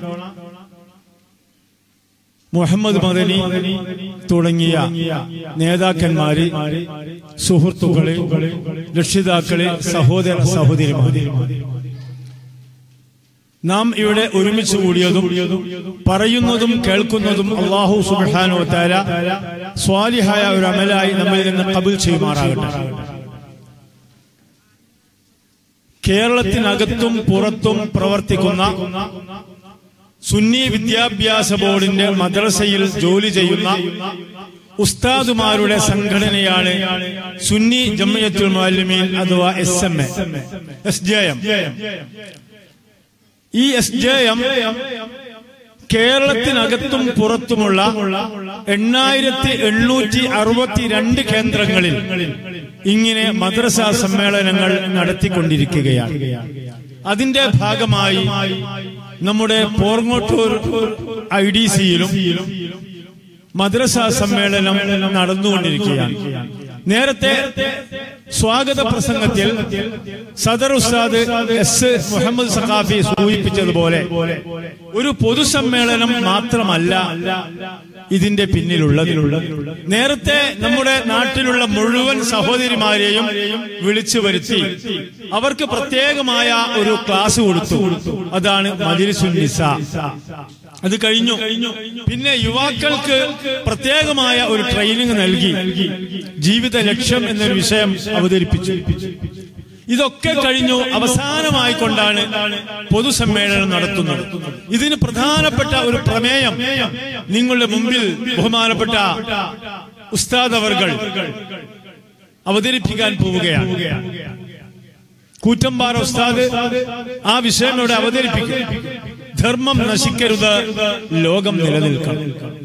മുഹമ്മദ് മദനി തുടങ്ങിയ നേതാക്കന്മാര് സുഹൃത്തുക്കളെ രക്ഷിതാക്കളെ സഹോദര സഹോദരിമാരെ നാം ഇവിടെ ഒരുമിച്ച് കൂടിയതും പറയുന്നതും കേൾക്കുന്നതും അള്ളാഹു സുബാനോ താര സ്വാലിഹായ ഒരു അമലായി നമ്മിൽ നിന്ന് കബിൽ ചെയ്യുമാറാകട്ടെ കേരളത്തിനകത്തും പുറത്തും പ്രവർത്തിക്കുന്ന സുന്നി വിദ്യാഭ്യാസ ബോർഡിന്റെ മദ്രസയിൽ ജോലി ചെയ്യുന്ന ഉസ്താദുമാരുടെ സംഘടനയാണ് സുന്നി ജമ്മിയത്തുൽ മുഅല്ലിമീൻ അഥവാ S M A S J M ഈ എസ് ജെ എം കേരളത്തിനകത്തും പുറത്തുമുള്ള എണ്ണായിരത്തി എണ്ണൂറ്റി അറുപത്തിരണ്ട് കേന്ദ്രങ്ങളിൽ ഇങ്ങനെ മദ്രസ സമ്മേളനങ്ങൾ നടത്തിക്കൊണ്ടിരിക്കുകയാണ് അതിന്റെ ഭാഗമായി നമ്മുടെ പോർങ്ങോട്ടൂർ ഐ ഡി സിയിലും മദ്രസ സമ്മേളനം നടന്നുകൊണ്ടിരിക്കുകയാണ് നേരത്തെ സ്വാഗത പ്രസംഗത്തിൽ സദർ ഉസ്താദ് എസ് മുഹമ്മദ് സഖാഫി സൂചിപ്പിച്ചതുപോലെ ഒരു പൊതുസമ്മേളനം മാത്രമല്ല ഇതിന്റെ പിന്നിലുള്ളത് നേരത്തെ നമ്മുടെ നാട്ടിലുള്ള മുഴുവൻ സഹോദരിമാരെയും വിളിച്ചു വരുത്തി അവർക്ക് പ്രത്യേകമായ ഒരു ക്ലാസ് കൊടുത്തു അതാണ് മജിലിസുന്നിസ അത് കഴിഞ്ഞു പിന്നെ യുവാക്കൾക്ക് പ്രത്യേകമായ ഒരു ട്രെയിനിങ് നൽകി ജീവിത ലക്ഷ്യം എന്നൊരു വിഷയം അവതരിപ്പിച്ചു ഇതൊക്കെ കഴിഞ്ഞു അവസാനമായി കൊണ്ടാണ് പൊതുസമ്മേളനം നടത്തുന്നത് ഇതിന് പ്രധാനപ്പെട്ട ഒരു പ്രമേയം നിങ്ങളുടെ മുമ്പിൽ ബഹുമാനപ്പെട്ട ഉസ്താദ് അവർകൾ അവതരിപ്പിക്കാൻ പോവുകയാണ് കൂറ്റമ്പാറ ഉസ്താദ് ആ വിഷയം ഇവിടെ അവതരിപ്പിക്കും ധർമ്മം നശിക്കരുത് ലോകം നിലനിൽക്കണം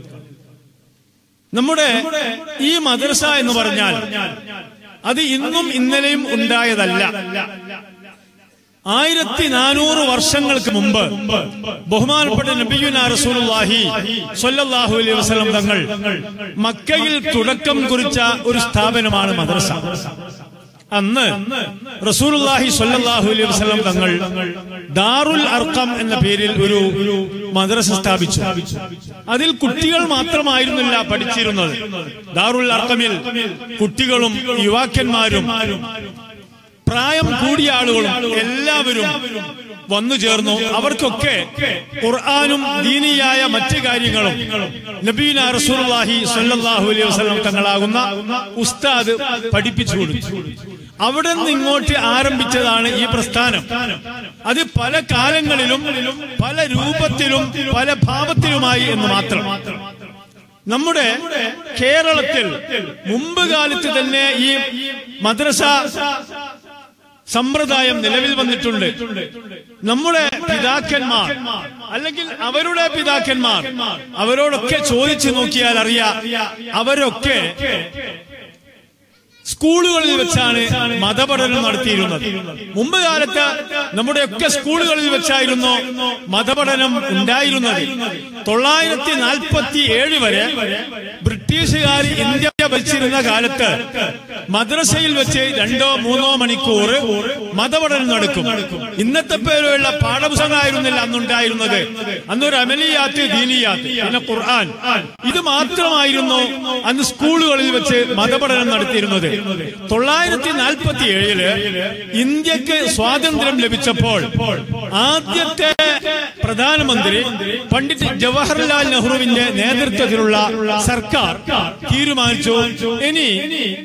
നമ്മുടെ ഈ മദ്രസ എന്ന് പറഞ്ഞാൽ അത് ഇന്നും ഇന്നലെയും ഉണ്ടായതല്ല ആയിരത്തി നാനൂറ് വർഷങ്ങൾക്ക് മുമ്പ് ബഹുമാനപ്പെട്ട നബിയുന റസൂലുള്ളാഹി സ്വല്ലല്ലാഹു അലൈഹി വസല്ലം തങ്ങൾ മക്കയിൽ തുടക്കം കുറിച്ച ഒരു സ്ഥാപനമാണ് മദ്രസ അന്ന് റസൂലുള്ളാഹി സ്വല്ലല്ലാഹു അലൈഹി വസല്ലം തങ്ങൾ ദാറുൽ അർക്കം എന്ന പേരിൽ ഒരു മദ്രസ സ്ഥാപിച്ചു അതിൽ കുട്ടികൾ മാത്രമായിരുന്നില്ല പഠിച്ചിരുന്നത് ദാറുൽ അർക്കമിൽ കുട്ടികളും യുവാക്കന്മാരും പ്രായം കൂടിയ ആളുകളും എല്ലാവരും വന്നു ചേർന്നു അവർക്കൊക്കെ ഖുർആാനും ദീനിയായ മറ്റു കാര്യങ്ങളും നബീന റസൂലുള്ളാഹി സ്വല്ലല്ലാഹു അലൈഹി വസല്ലം തങ്ങളാകുന്ന ഉസ്താദ് പഠിപ്പിച്ചു കൊടുത്തു അവിടെ നിന്ന് ഇങ്ങോട്ട് ആരംഭിച്ചതാണ് ഈ പ്രസ്ഥാനം അത് പല കാലങ്ങളിലും പല രൂപത്തിലും പല ഭാവത്തിലുമായി എന്ന് മാത്രം നമ്മുടെ കേരളത്തിൽ മുമ്പ് കാലത്ത് തന്നെ ഈ മദ്രസ സമ്പ്രദായം നിലവിൽ വന്നിട്ടുണ്ട് നമ്മുടെ പിതാക്കന്മാർ അല്ലെങ്കിൽ അവരുടെ പിതാക്കന്മാർ അവരോടൊക്കെ ചോദിച്ചു നോക്കിയാൽ അറിയാം അവരൊക്കെ സ്കൂളുകളിൽ വെച്ചാണ് മതപഠനം നടത്തിയിരുന്നത് മുമ്പ് കാലത്ത് നമ്മുടെയൊക്കെ സ്കൂളുകളിൽ വെച്ചായിരുന്നു മതപഠനം ഉണ്ടായിരുന്നത് തൊള്ളായിരത്തി നാൽപ്പത്തി ഏഴ് വരെ ബ്രിട്ടീഷുകാർ ഇന്ത്യ ഭരിച്ചിരുന്ന കാലത്ത് മദ്രസയിൽ വെച്ച് രണ്ടോ മൂന്നോ മണിക്കൂർ മതപഠനം നടക്കും ഇന്നത്തെ പേരുള്ള പാഠപുസ്തകമായിരുന്നില്ല അന്നുണ്ടായിരുന്നത് അന്നൊരു അമലിയാത്ത് ദീനിയാത്ത് പിന്നെ ഖുർആൻ ഇത് മാത്രമായിരുന്നു അന്ന് സ്കൂളുകളിൽ വെച്ച് മതപഠനം നടത്തിയിരുന്നത് തൊള്ളായിരത്തി നാൽപ്പത്തി ഏഴില് ഇന്ത്യക്ക് സ്വാതന്ത്ര്യം ലഭിച്ചപ്പോൾ ആദ്യത്തെ പ്രധാനമന്ത്രി പണ്ഡിറ്റ് ജവഹർലാൽ നെഹ്റുവിന്റെ നേതൃത്വത്തിലുള്ള സർക്കാർ തീരുമാനിച്ചു ഇനി നമ്മുടെ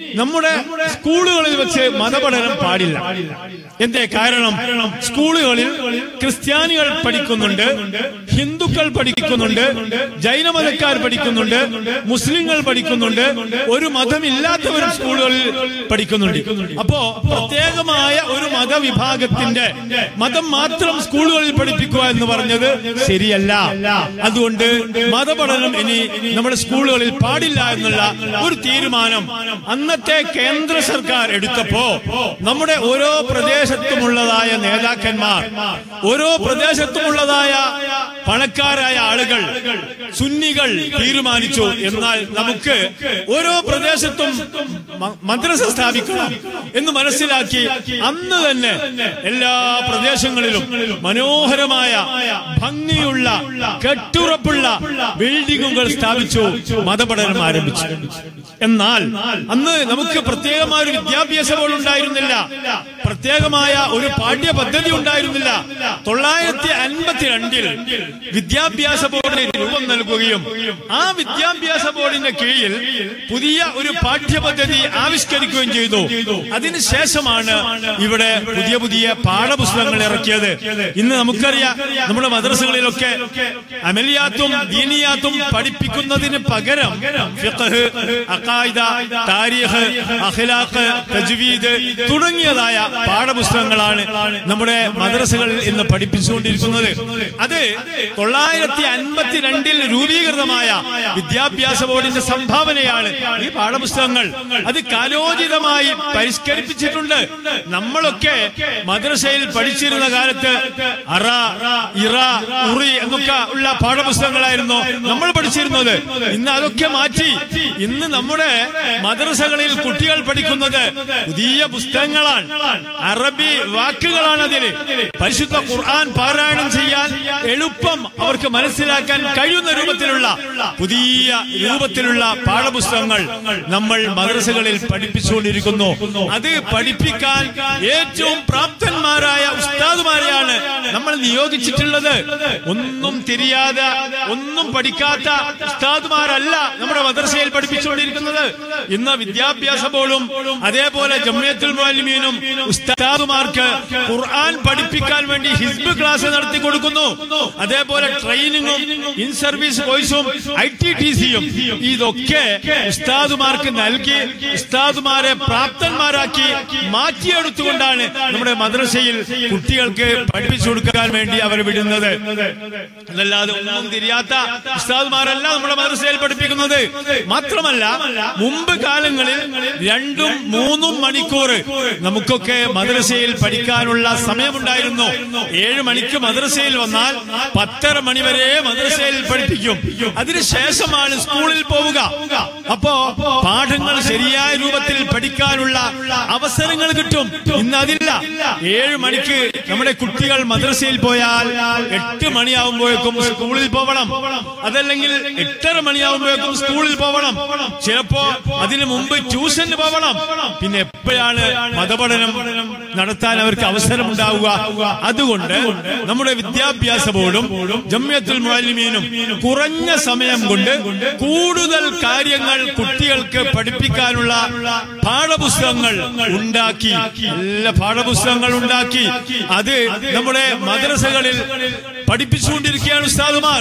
നമ്മുടെ സ്കൂളുകളിൽ വെച്ച് മതപഠനം പാടില്ല എന്തേ കാരണം സ്കൂളുകളിൽ ക്രിസ്ത്യാനികൾ പഠിക്കുന്നുണ്ട് ഹിന്ദുക്കൾ പഠിക്കുന്നുണ്ട് ജൈനമതക്കാർ പഠിക്കുന്നുണ്ട് മുസ്ലിങ്ങൾ പഠിക്കുന്നുണ്ട് ഒരു മതമില്ലാത്തവരും സ്കൂളുകളിൽ പഠിക്കുന്നുണ്ട് അപ്പോ പ്രത്യേകമായ ഒരു മതവിഭാഗത്തിന്റെ മതം മാത്രം സ്കൂളുകളിൽ പഠിപ്പിക്കുക എന്ന് പറഞ്ഞത് ശരിയല്ല അതുകൊണ്ട് മതപഠനം ഇനി നമ്മുടെ സ്കൂളുകളിൽ പാടില്ല എന്നുള്ള ഒരു തീരുമാനം അന്നത്തെ കേന്ദ്ര സർക്കാർ എടുത്തപ്പോ നമ്മുടെ ഓരോ പ്രദേശത്തുമുള്ളതായ നേതാക്കന്മാർ ഓരോ പ്രദേശത്തുമുള്ളതായ പണക്കാരായ ആളുകൾ സുന്നികൾ തീരുമാനിച്ചു എന്നാൽ നമുക്ക് ഓരോ പ്രദേശത്തും മ- മദ്രസ സ്ഥാപിക്കണം എന്ന് മനസ്സിലാക്കി അന്ന് തന്നെ എല്ലാ പ്രദേശങ്ങളിലും മനോഹരമായ ഭംഗിയുള്ള കെട്ടുറപ്പുള്ള ബിൽഡിങ്ങുകൾ സ്ഥാപിച്ചു മതപഠനം ആരംഭിച്ചു എന്നാൽ അന്ന് നമുക്ക് പ്രത്യേകമായ ഒരു വിദ്യാഭ്യാസ ബോർഡ് ഉണ്ടായിരുന്നില്ല പ്രത്യേകമായ ഒരു പാഠ്യ പദ്ധതി ഉണ്ടായിരുന്നില്ല തൊള്ളായിരത്തി അൻപത്തിരണ്ടിൽ വിദ്യാഭ്യാസ ബോർഡിന് രൂപം നൽകുകയും ആ വിദ്യാഭ്യാസ ബോർഡിന്റെ കീഴിൽ പുതിയ ഒരു പാഠ്യപദ്ധതി ആവിഷ്കരിക്കുകയും ചെയ്തു അതിനുശേഷമാണ് ഇവിടെ പുതിയ പുതിയ പാഠപുസ്തകങ്ങൾ ഇറക്കിയത് ഇന്ന് നമുക്കറിയാം നമ്മുടെ മദ്രസകളിലൊക്കെ അമലിയാത്തും ദീനിയാത്തും പഠിപ്പിക്കുന്നതിന് പകരം ഫിഖ്ഹ്, അഖായിദ താരീഖ് അഖ്ലാഖ് തജ്വീദ് തുടങ്ങിയതായ പാഠപുസ്തകങ്ങളാണ് നമ്മുടെ മദ്രസകളിൽ ഇന്ന് പഠിപ്പിച്ചുകൊണ്ടിരിക്കുന്നത് അത് തൊള്ളായിരത്തി അൻപത്തിരണ്ടിൽ രൂപീകൃതമായ വിദ്യാഭ്യാസ ബോർഡിന്റെ സംഭാവനയാണ് ഈ പാഠപുസ്തകങ്ങൾ അത് കാലോചിതമായി പരിഷ്കരിപ്പിച്ചിട്ടുണ്ട് നമ്മളൊക്കെ മദ്രസയിൽ പഠിച്ചിരുന്ന കാലത്ത് അറ ഇറ ഉറി എന്നൊക്കെ ഉള്ള പാഠപുസ്തകങ്ങളായിരുന്നു നമ്മൾ പഠിച്ചിരുന്നത് ഇന്ന് അതൊക്കെ മാറ്റി ഇന്ന് നമ്മുടെ മദ്രസകളിൽ കുട്ടികൾ പഠിക്കുന്നത് പുതിയ പുസ്തകങ്ങളാണ് അറബി വാക്കുകളാണ് അതിൽ പരിശുദ്ധ ഖുർആൻ പാരായണം ചെയ്യാൻ എളുപ്പം അവർക്ക് മനസ്സിലാക്കാൻ കഴിയുന്ന രൂപത്തിലുള്ള പുതിയ രൂപത്തിലുള്ള പാഠപുസ്തകങ്ങൾ നമ്മൾ മദ്രസകളിൽ പഠിപ്പിച്ചുകൊണ്ടിരിക്കുന്നു അത് പഠിപ്പിക്കാൻ ഏറ്റവും പ്രാപ്തന്മാരായ ഉസ്താദുമാരെയാണ് നമ്മൾ നിയോഗിച്ചിട്ടുള്ളത് ഒന്നും തിരിയാതെ ഒന്നും പഠിക്കാത്ത ഉസ്താദുമാരല്ല നമ്മുടെ മദ്രസയിൽ പഠിപ്പിച്ചുകൊണ്ടിരിക്കുന്നത് ഇന്ന് വിദ്യാഭ്യാസ ബോർഡും അതേപോലെ ജമ്മിയത്തുൽ മുഅല്ലിമീനും ഉസ്താദുമാർക്ക് ഖുർആൻ പഠിപ്പിക്കാൻ വേണ്ടി ഹിസ്ബ് ക്ലാസ് നടത്തി കൊടുക്കുന്നു അതേപോലെ ട്രെയിനിങ്ങും ഇൻ സർവീസ് കോഴ്സും ഐ ടി ടി സിയും ഇതൊക്കെ ഉസ്താദുമാർക്ക് നൽകി ഉസ്താദുമാരെ പ്രാപ്തന്മാരാക്കി മാറ്റിയെടുത്തുകൊണ്ടാണ് നമ്മുടെ മദ്രസയിൽ കുട്ടികൾക്ക് പഠിപ്പിച്ചു കൊടുക്കാൻ വേണ്ടി അവർ വിടുന്നത് അതല്ലാതെ ഒന്നും തിരിയാത്ത ഉസ്താദുമാരല്ല നമ്മുടെ മദ്രസയിൽ പഠിപ്പിക്കുന്നത് മാത്രമല്ല മുമ്പ് കാലങ്ങളിൽ രണ്ടും മൂന്നും മണിക്കൂർ നമുക്കൊക്കെ മദ്രസയിൽ പഠിക്കാനുള്ള സമയമുണ്ടായിരുന്നു ഏഴ് മണിക്ക് മദ്രസയിൽ വന്നാൽ പത്തര മണി വരെ മദ്രസയിൽ പഠിപ്പിക്കും അതിനുശേഷമാണ് സ്കൂളിൽ പോവുക അപ്പോ പാഠങ്ങൾ ശരിയായ രൂപത്തിൽ പഠിക്കാനുള്ള അവസരങ്ങൾ കിട്ടും ഇന്ന് അതില്ല ഏഴ് മണിക്ക് നമ്മുടെ കുട്ടികൾ മദ്രസയിൽ പോയാൽ എട്ട് മണിയാവുമ്പോഴേക്കും സ്കൂളിൽ പോകണം അതല്ലെങ്കിൽ എട്ടര മണിയാവുമ്പോഴേക്കും സ്കൂളിൽ പോകണം ചിലപ്പോ അതിനു മുമ്പ് ട്യൂഷന് പോകണം പിന്നെ എപ്പോഴാണ് മതപഠനം നടത്താൻ അവർക്ക് അവസരം ഉണ്ടാവുക അതുകൊണ്ട് നമ്മുടെ വിദ്യാഭ്യാസ ബോർഡും ജമ്മിയത്തുൽ മുഅല്ലിമീനും കുറഞ്ഞ സമയം കൊണ്ട് കൂടുതൽ കാര്യങ്ങൾ കുട്ടികൾക്ക് പഠിപ്പിക്കാനുള്ള പാഠപുസ്തകങ്ങൾ ഉണ്ടാക്കി നല്ല പാഠപുസ്തകങ്ങൾ ഉണ്ടാക്കി അത് നമ്മുടെ മദ്രസകളിൽ പഠിപ്പിച്ചുകൊണ്ടിരിക്കുകയാണ് ഉസ്താദുമാർ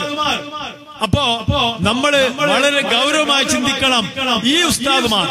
അപ്പോ നമ്മൾ വളരെ ഗൗരവമായി ചിന്തിക്കണം ഈ ഉസ്താദുമാർ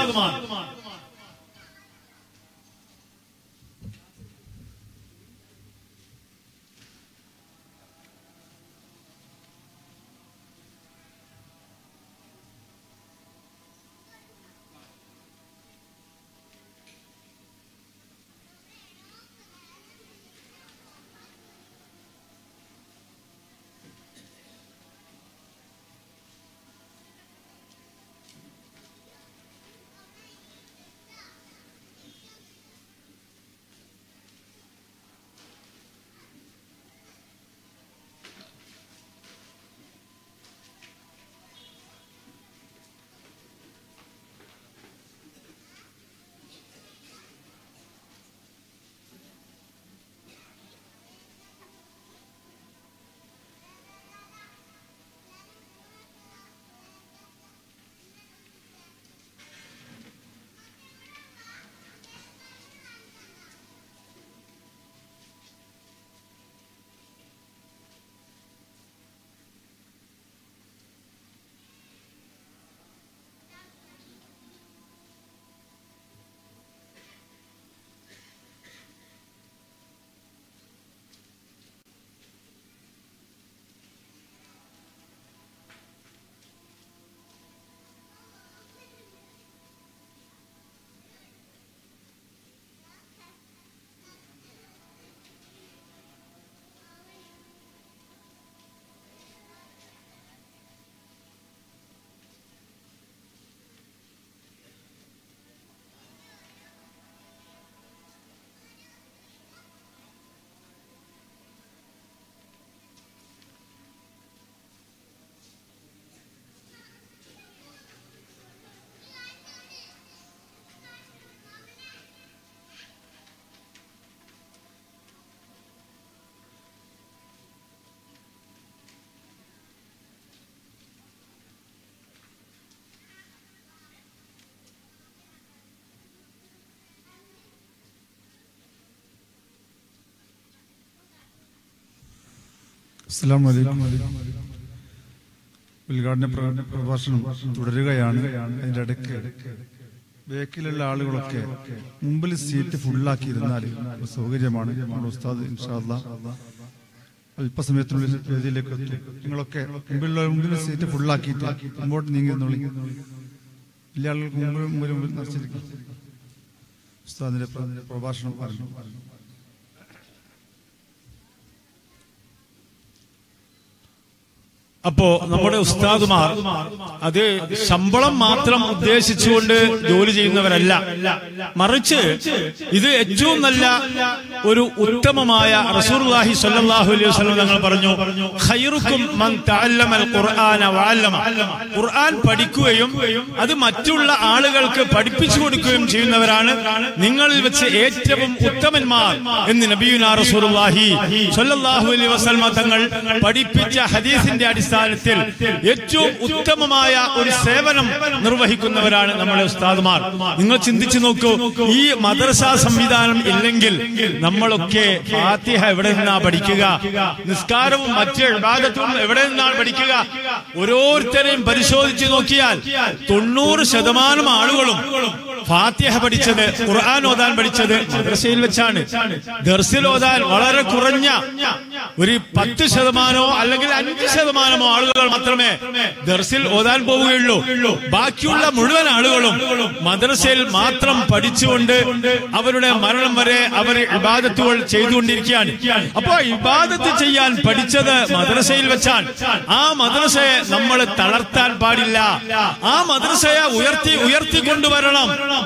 അസ്സലാമു അലൈക്കും ഉദ്ഘാടന പ്ര- പ്രഭാഷണം തുടരുകയാണ് അതിന്റെ ഇടയ്ക്ക് ബേക്കിലുള്ള ആളുകളൊക്കെ മുമ്പിൽ സീറ്റ് ഫുള്ളാക്കിയിരുന്നാൽ ഒരു സൗകര്യമാണ് നമ്മുടെ ഉസ്താദ് ഇൻഷാല്ല അല്പസമയത്തിനുള്ളിൽ വേദിയിലേക്ക് എത്തും നിങ്ങളൊക്കെ മുമ്പിലുള്ള മുമ്പിൽ സീറ്റ് ഫുള്ളാക്കിയിട്ട് മുമ്പോട്ട് നീങ്ങുന്നുള്ളി എല്ലാ ആളുകൾക്ക് മുമ്പിൽ മുമ്പിൽ മുമ്പിൽ നിറച്ചിരിക്കും ഉസ്താദിന്റെ പ്ര- പ്രഭാഷണം പറഞ്ഞു അപ്പോ നമ്മുടെ ഉസ്താദുമാർ അത് ശമ്പളം മാത്രം ഉദ്ദേശിച്ചുകൊണ്ട് ജോലി ചെയ്യുന്നവരല്ല മറിച്ച് ഇത് ഏറ്റവും നല്ല ഒരു ഉത്തമമായ റസൂർലാഹി സ്വല്ലല്ലാഹു അലൈഹി വസല്ലം തങ്ങൾ പറഞ്ഞു ഖൈറുക്കും മൻ തഅല്ലമൽ ഖുർആന വഅല്ലമ ഖുർആൻ പഠിക്കുകയും അത് മറ്റുള്ള ആളുകൾക്ക് പഠിപ്പിച്ചു കൊടുക്കുകയും ചെയ്യുന്നവരാണ് നിങ്ങളിൽ വെച്ച് ഏറ്റവും ഉത്തമന്മാർ എന്ന് നബിയുന റസൂലുള്ളാഹി സ്വല്ലല്ലാഹു അലൈഹി വസല്ലം തങ്ങൾ പഠിപ്പിച്ച ഹദീസിന്റെ അടിസ്ഥാനത്തിൽ ഏറ്റവും ഉത്തമമായ ഒരു സേവനം നിർവഹിക്കുന്നവരാണ് നമ്മുടെ ഉസ്താദുമാർ നിങ്ങൾ ചിന്തിച്ചു നോക്കൂ ഈ മദ്രസ സംവിധാനം ഇല്ലെങ്കിൽ നമ്മളൊക്കെ ഫാത്തിഹ എവിടെ നിന്നാ പഠിക്കുക നിസ്കാരവും മറ്റ് വിഭാഗത്തും എവിടെ നിന്നാണ് പഠിക്കുക ഓരോരുത്തരെയും പരിശോധിച്ച് നോക്കിയാൽ തൊണ്ണൂറ് ശതമാനം ആളുകളും ഫാത്തിഹ പഠിച്ചത് ഖുർആൻ ഓതാൻ പഠിച്ചത് മദ്രസയിൽ വെച്ചാണ് ദർസിൽ ഓതാൻ വളരെ കുറഞ്ഞ ഒരു പത്ത് ശതമാനമോ അല്ലെങ്കിൽ അഞ്ച് ശതമാനമോ ആളുകൾ മാത്രമേ ദർസിൽ ഓതാൻ പോവുകയുള്ളൂ ബാക്കിയുള്ള മുഴുവൻ ആളുകളും മദ്രസയിൽ മാത്രം പഠിച്ചുകൊണ്ട് അവരുടെ മരണം വരെ അവർ ഇബാദത്തുകൾ ചെയ്തുകൊണ്ടിരിക്കുകയാണ് അപ്പോ ഇബാദത്ത് ചെയ്യാൻ പഠിച്ചത് മദ്രസയിൽ വെച്ചാൽ ആ മദ്രസയെ നമ്മൾ തളർത്താൻ പാടില്ല ആ മദ്രസയെ ഉയർത്തി ഉയർത്തി കൊണ്ടുവരണം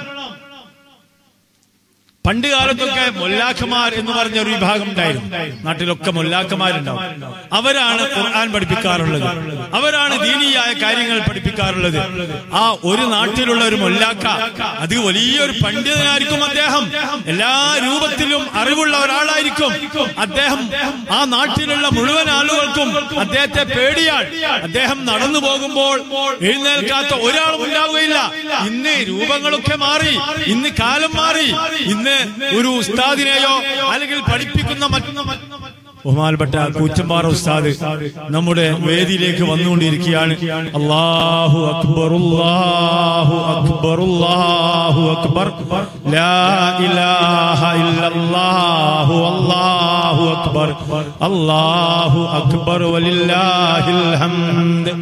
പണ്ട് കാലത്തൊക്കെ മൊല്ലാഖമാർ എന്ന് പറഞ്ഞ ഒരു വിഭാഗം ഉണ്ടായിരുന്നു നാട്ടിലൊക്കെ മൊല്ലാഖമാരുണ്ടാവും അവരാണ് ഖുർആൻ പഠിപ്പിക്കാറുള്ളത് അവരാണ് ദീനീയായ കാര്യങ്ങൾ പഠിപ്പിക്കാറുള്ളത് ആ ഒരു നാട്ടിലുള്ള ഒരു മൊല്ലാക്ക അത് വലിയൊരു പണ്ഡിതനായിരിക്കും അദ്ദേഹം എല്ലാ രൂപത്തിലും അറിവുള്ള ഒരാളായിരിക്കും അദ്ദേഹം ആ നാട്ടിലുള്ള മുഴുവൻ ആളുകൾക്കും അദ്ദേഹത്തെ പേടിയാൽ അദ്ദേഹം നടന്നു പോകുമ്പോൾ എഴുന്നേൽക്കാത്ത ഒരാളും ഉണ്ടാവുകയില്ല ഇന്ന് രൂപങ്ങളൊക്കെ മാറി ഇന്ന് കാലം മാറി ഇന്ന് ഒരു ഉസ്താദിനെയോ അല്ലെങ്കിൽ പഠിപ്പിക്കുന്ന മറ്റ് ബഹുമാനപ്പെട്ട കൂറ്റമ്പാറ ഉസ്താദ് നമ്മുടെ വേദിയിലേക്ക് വന്നുകൊണ്ടിരിക്കുകയാണ് അള്ളാഹു അക്ബർ അല്ലാഹു അക്ബർ അല്ലാഹു അക്ബർ ലാ ഇലാഹ ഇല്ലല്ലാഹു അല്ലാഹു അക്ബർ അല്ലാഹു അക്ബർ വലില്ലാഹിൽ ഹംദ്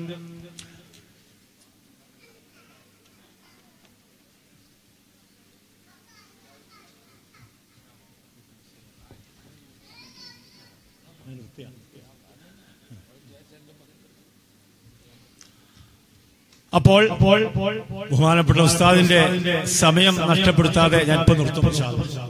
അപ്പോൾ ബഹുമാനപ്പെട്ട ഉസ്താദിന്റെ സമയം നഷ്ടപ്പെടുത്താതെ ഞാൻ ഇപ്പൊ നിർത്തും ഇൻഷാ അല്ലാ.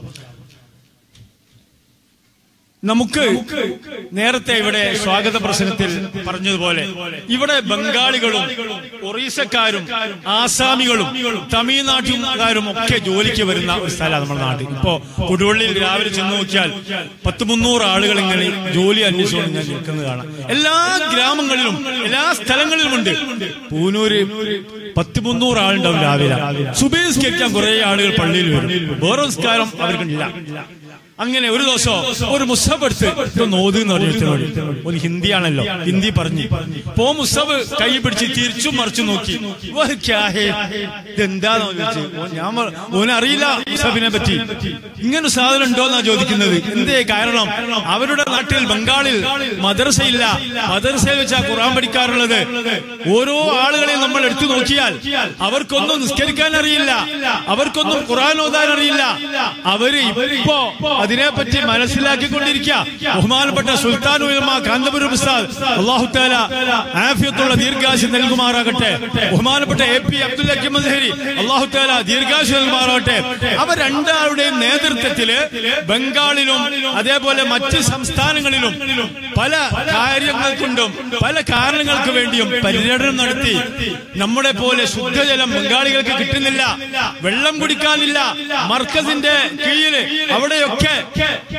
നമുക്ക് നേരത്തെ ഇവിടെ സ്വാഗത പ്രശ്നത്തിൽ പറഞ്ഞതുപോലെ ഇവിടെ ബംഗാളികളും ഒറീസക്കാരും ആസാമികളും തമിഴ്നാട്ടുകാരും ഒക്കെ ജോലിക്ക് വരുന്ന ഒരു സ്ഥലമാണ് നമ്മുടെ നാട്ടിൽ ഇപ്പോ കൊടുവള്ളിയിൽ രാവിലെ ചെന്ന് നോക്കിയാൽ പത്ത് മുന്നൂറ് ആളുകൾ ഇങ്ങനെ ജോലി അന്വേഷിച്ചുകൊണ്ട് ഇങ്ങനെ നിൽക്കുന്നത് കാണാം എല്ലാ ഗ്രാമങ്ങളിലും എല്ലാ സ്ഥലങ്ങളിലുമുണ്ട് പൂനൂര് പത്ത് മുന്നൂറ് ആളുണ്ടാവും രാവിലെ സുബേസ്കരിക്കാൻ കുറെ ആളുകൾ പള്ളിയിൽ വരും വേറെ നിസ്കാരം അവർക്കില്ല അങ്ങനെ ഒരു ദിവസം ഒരു മുസബ് എടുത്ത് ഇതൊന്ന് ഓത് എന്ന് പറഞ്ഞിട്ട് ഒരു ഹിന്ദിയാണല്ലോ ഹിന്ദി പറഞ്ഞു പോ മുസബ് കൈ പിടിച്ച് തിരിച്ചും മറിച്ചു നോക്കി വഹ് ക്യാ ഹേ? ഇതെന്താന്ന് ചോദിച്ചു ഓ, ഞാൻ പറ- ഓന് അറിയില്ല മുസബിനെ പറ്റി ഇങ്ങനെ ഒരു സാധനം ഉണ്ടോന്നാ ചോദിക്കുന്നത് എന്തേ കാരണം അവരുടെ നാട്ടിൽ ബംഗാളിൽ മദ്രസയില്ല മദ്രസയിൽ വെച്ചാ ഖുർആൻ പഠിക്കാറുള്ളത് ഓരോ ആളുകളെയും നമ്മൾ എടുത്തു നോക്കിയാൽ അവർക്കൊന്നും നിസ്കരിക്കാൻ അറിയില്ല അവർക്കൊന്നും ഖുർആൻ ഓതാൻ അറിയില്ല അവര് ഇപ്പോ അതിനെപ്പറ്റി മനസ്സിലാക്കിക്കൊണ്ടിരിക്കുക ബഹുമാനപ്പെട്ട സുൽത്താൻ ഉലമ കാന്തപുരം ഉസ്താദ് അള്ളാഹു താല ആഫിയത്തുള്ള ദീർഘാശി നൽകുമാറാകട്ടെ ബഹുമാനപ്പെട്ട എ പി അബ്ദുൽ ഹക്കീം മദ്ഹരി അള്ളാഹു താല ദീർഘാശി നൽകുമാറാകട്ടെ അവർ രണ്ടാളുടെയും നേതൃത്വത്തില് ബംഗാളിലും അതേപോലെ മറ്റ് സംസ്ഥാനങ്ങളിലും പല കാര്യങ്ങൾ കൊണ്ടും പല കാരണങ്ങൾക്ക് വേണ്ടിയും പര്യടനം നടത്തി നമ്മുടെ പോലെ ശുദ്ധജലം ബംഗാളികൾക്ക് കിട്ടുന്നില്ല വെള്ളം കുടിക്കാനില്ല മർക്കസിന്റെ കീഴില് അവിടെയൊക്കെ